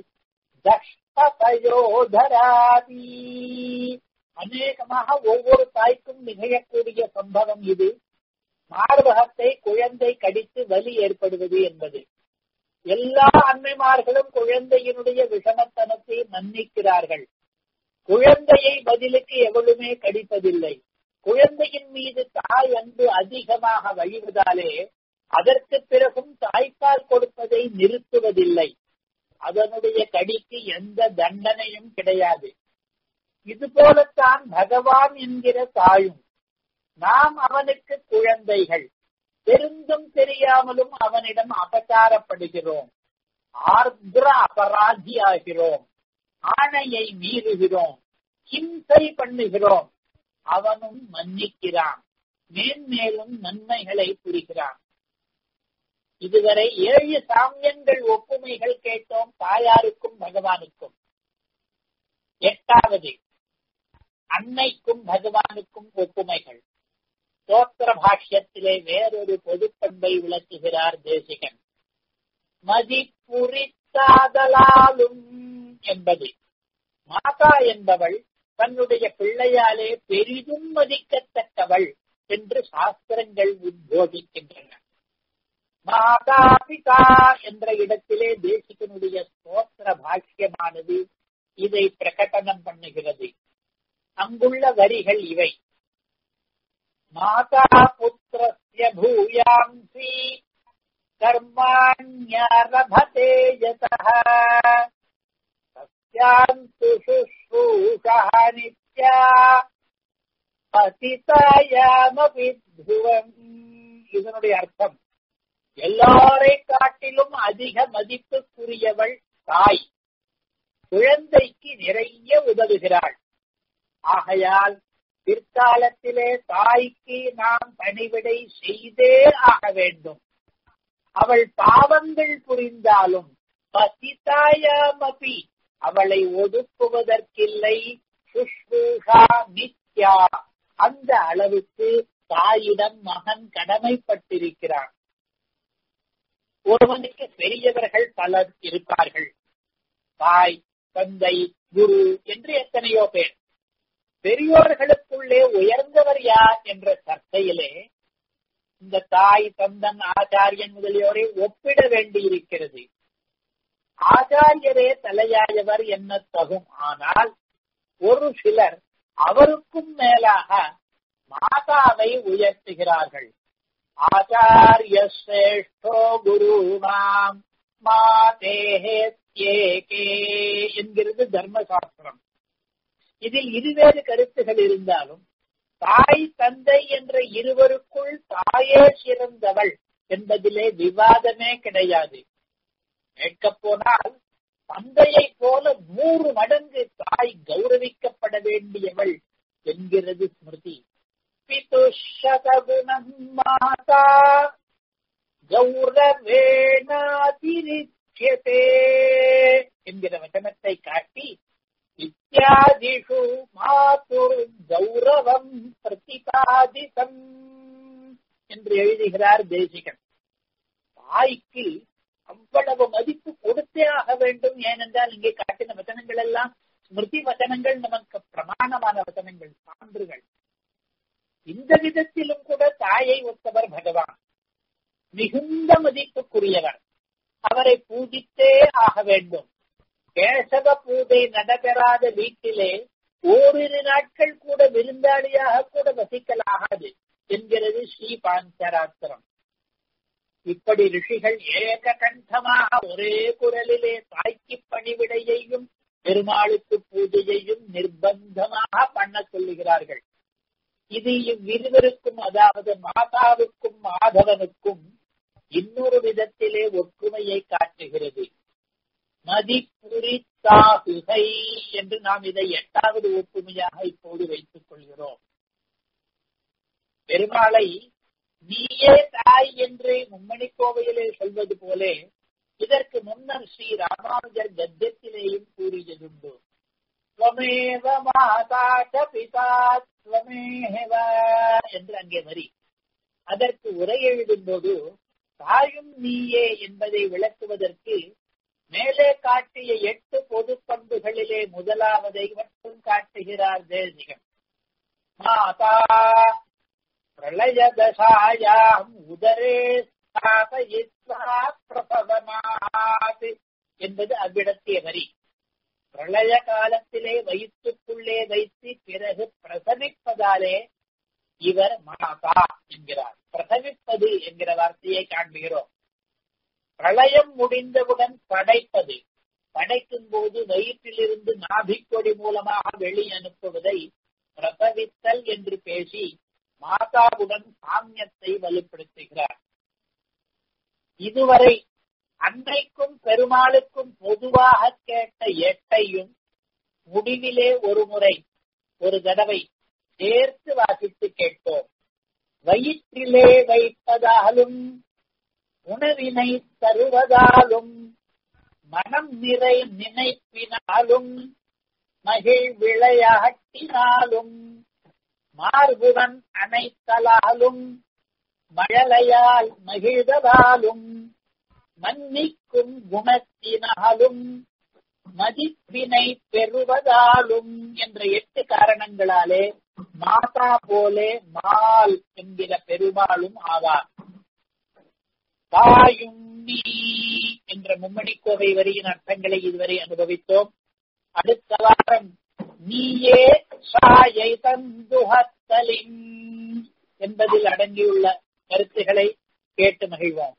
B: தஷ்டபயோதராதி அநேகமாக ஒவ்வொரு தாய்க்கும் நிகழக்கூடிய சம்பவம் இது மார்பகத்தை குழந்தை கடித்து வலி ஏற்படுவது என்பது எல்லா அன்னைமார்களும் குழந்தையினுடைய விஷமத்தனத்தை மன்னிக்கிறார்கள் குழந்தையை பதிலுக்கு எவளுமே கடிப்பதில்லை குழந்தையின் மீது தாய் அன்பு அதிகமாக வழிவதாலே அதற்கு பிறகும் தாய்ப்பால் கொடுப்பதை நிறுத்துவதில்லை அதனுடைய கடிக்கு எந்த தண்டனையும் கிடையாது இது போலத்தான் பகவான் என்கிற தாயும் நாம் அவனுக்கு குழந்தைகள் தெரிந்தும் தெரியாமலும் அவனிடம் அபச்சாரப்படுகிறோம் ஆர்திர அபராதி ஆகிறோம் ஆணையை மீறுகிறோம் ஹிம்சை பண்ணுகிறோம் அவனும் மன்னிக்கிறான் மேன்மேலும் நன்மைகளை புரிகிறான் இதுவரை ஏழு சாமியங்கள் ஒப்புமைகள் கேட்டோம் தாயாருக்கும் பகவானுக்கும் எட்டாவது அன்னைக்கும் பகவானுக்கும் ஒப்புமைகள் தோத்திர பாஷ்யத்திலே வேறொரு பொதுப்பண்பை விளக்குகிறார் தேசிகன் மதிப்புரித்தாதலாலும் என்பது மாதா என்பவள் தன்னுடைய பிள்ளையாலே பெரிதும் மதிக்கத்தக்கவள் என்று சாஸ்திரங்கள் உத்போதிக்கின்றன மாதா பிதா என்ற இடத்திலே தேசிகனுடைய ஸ்தோத்திர பாஷ்யமானது இதை பிரகடனம் பண்ணுகிறது அங்குள்ள வரிகள் இவை மாதா புத்திரஸ்ய பூயாம்சி கர்மாண்யரபதே யதः தஸ்யாந்து சுஷ்ரூஷா நித்யா பதிதாயாமபி துவம் இதனுடைய அர்த்தம் எல்லாரை காட்டிலும் அதிக மதிப்புக்குரியவள் தாய் குழந்தைக்கு நிறைய உதவுகிறாள் ஆகையால் பிற்காலத்திலே தாய்க்கு நாம் பணிவிடை செய்தே ஆக வேண்டும் அவள் பாவங்கள் புரிந்தாலும் பசிதாயாமபி அவளை ஒதுக்குவதற்கில்லை சுஷ்ரூஷா நித்யா அந்த அளவுக்கு தாயிடம் மகன் கடமைப்பட்டிருக்கிறான் ஒருவனுக்கு பெரியவர்கள் பலர் இருப்பார்கள் தாய் தந்தை குரு என்று எத்தனையோ பேர் பெரியோர்களுக்குள்ளே உயர்ந்தவர் யார் என்ற சர்ச்சையிலே இந்த தாய் தந்தன் ஆச்சாரியன் முதலியோரை ஒப்பிட வேண்டியிருக்கிறது ஆச்சாரியரே தலையாயவர் என்ன தகும் ஆனால் ஒரு சிலர் அவருக்கும் மேலாக மாதாவை உயர்த்துகிறார்கள் ஆச்சாரிய சிரேஷ்டோ குருணாம் மாதேகே என்கிறது தர்மசாஸ்திரம் இதில் இருவேறு கருத்துகள் இருந்தாலும் தாய் தந்தை என்ற இருவருக்குள் தாயே சிறந்தவள் என்பதிலே விவாதமே கிடையாது கேட்கப் போனால் தந்தையை போல நூறு மடங்கு தாய் கௌரவிக்கப்பட வேண்டியவள் என்கிறது ஸ்மிருதி பிதுஷதகுணம் மாதா கௌரவேணாதிரிச்சியதே என்கிற வச்சனத்தை காட்டி இத்தியாதிஷு மாதுர் கௌரவம் பிரதிபாதிதம் என்று எழுதுகிறார் தேசிகன் தாய்க்கு அவ்வளவு மதிப்பு கொடுத்தே ஆக வேண்டும் ஏனென்றால் இங்கே காட்டின வசனங்கள் எல்லாம் ஸ்மிருதி வசனங்கள் நமக்கு பிரமாணமான வசனங்கள் சான்றுகள் இந்த விதத்திலும் கூட தாயை ஒத்தவர் பகவான் மிகுந்த மதிப்புக்குரியவர் அவரை பூஜித்தே ஆக வேண்டும் கேசவ பூஜை நடைபெறாத வீட்டிலே ஓரிரு நாட்கள் கூட விருந்தாளியாக கூட வசிக்கலாகாது என்கிறது ஸ்ரீ பாஞ்சராத்திரம் இப்படி ரிஷிகள் ஏக கண்டமாக ஒரே குரலிலே தாய்க்கு பணிவிடையையும் பெருமாளுக்கு பூஜையையும் நிர்பந்தமாக பண்ண சொல்லுகிறார்கள் இது இவ்விருவருக்கும் அதாவது மாதாவுக்கும் மாதவனுக்கும் இன்னொரு விதத்திலே ஒற்றுமையை காட்டுகிறது மதிப்புரித்தாகுகை என்று நாம் இதை எட்டாவது ஒப்புமையாக இப்போது வைத்துக் கொள்கிறோம் பெருமாளை நீயே தாய் என்று மும்மணி கோவையிலே சொல்வது போலே இதற்கு முன்னர் ஸ்ரீ ராமானுஜர் கத்தியத்திலேயும் கூறியதுண்டு ஸ்வமேவ மாதாட்ட பிதா ஸ்வமேவ என்று அங்கே வரி அதற்கு உரை எழுதும்போது தாயும் நீயே என்பதை விளக்குவதற்கு மேலே காட்டிய எட்டு பொது பண்புகளிலே முதலாவதை மட்டும் காட்டுகிறார் தேசிகன் மாதா பிரளயதசாயாம் உதரே ஸ்தாபயித்வா பிரபவனாத் என்பது அவ்விடத்திய வரி பிரளய காலத்திலே வயிற்றுக்குள்ளே வைத்து பிறகு பிரசவிப்பதாலே இவர் மாதா என்கிறார் பிரசவிப்பது என்கிற வார்த்தையை காண்கிறோம் பிரளயம் முடிந்தவுடன் படைப்பது படைக்கும் போது வயிற்றிலிருந்து நாபிக்கொடி மூலமாக வெளி அனுப்புவதை பிரசவித்தல் என்று பேசி மாதாவுடன் சாமியத்தை வலுப்படுத்துகிறார் இதுவரை அன்னைக்கும் பெருமாளுக்கும் பொதுவாக கேட்ட எட்டையும் முடிவிலே ஒரு முறை ஒரு தடவை சேர்த்து வாசித்து கேட்போம் வயிற்றிலே வைப்பதாலும் உணவினை தருவதாலும் மனம் நிறை நினைப்பினாலும் மகிழ் விளையாட்டினாலும் மார்புடன் அணைத்தலாலும் மழலையால் மகிழ்வதாலும் மன்னிக்கும் குணத்தினாலும் மதிப்பினை பெறுவதாலும் என்ற எட்டு காரணங்களாலே மாதா போலே மால் என்கிற பெருமாளும் ஆவார் தாயும் நீ என்ற மும்மணிக்கோவை வரியின் அர்த்தங்களை இதுவரை அனுபவித்தோம் அடுத்த வாரம் நீயே சாயை தந்துஹத்தலின் என்பதில் அடங்கியுள்ள கருத்துக்களை கேட்டு மகிழ்வோம்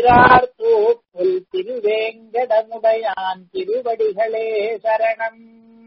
B: சீரார்த்தோ புல் திருவேங்கடமுடையான் திருவடிகளே சரணம்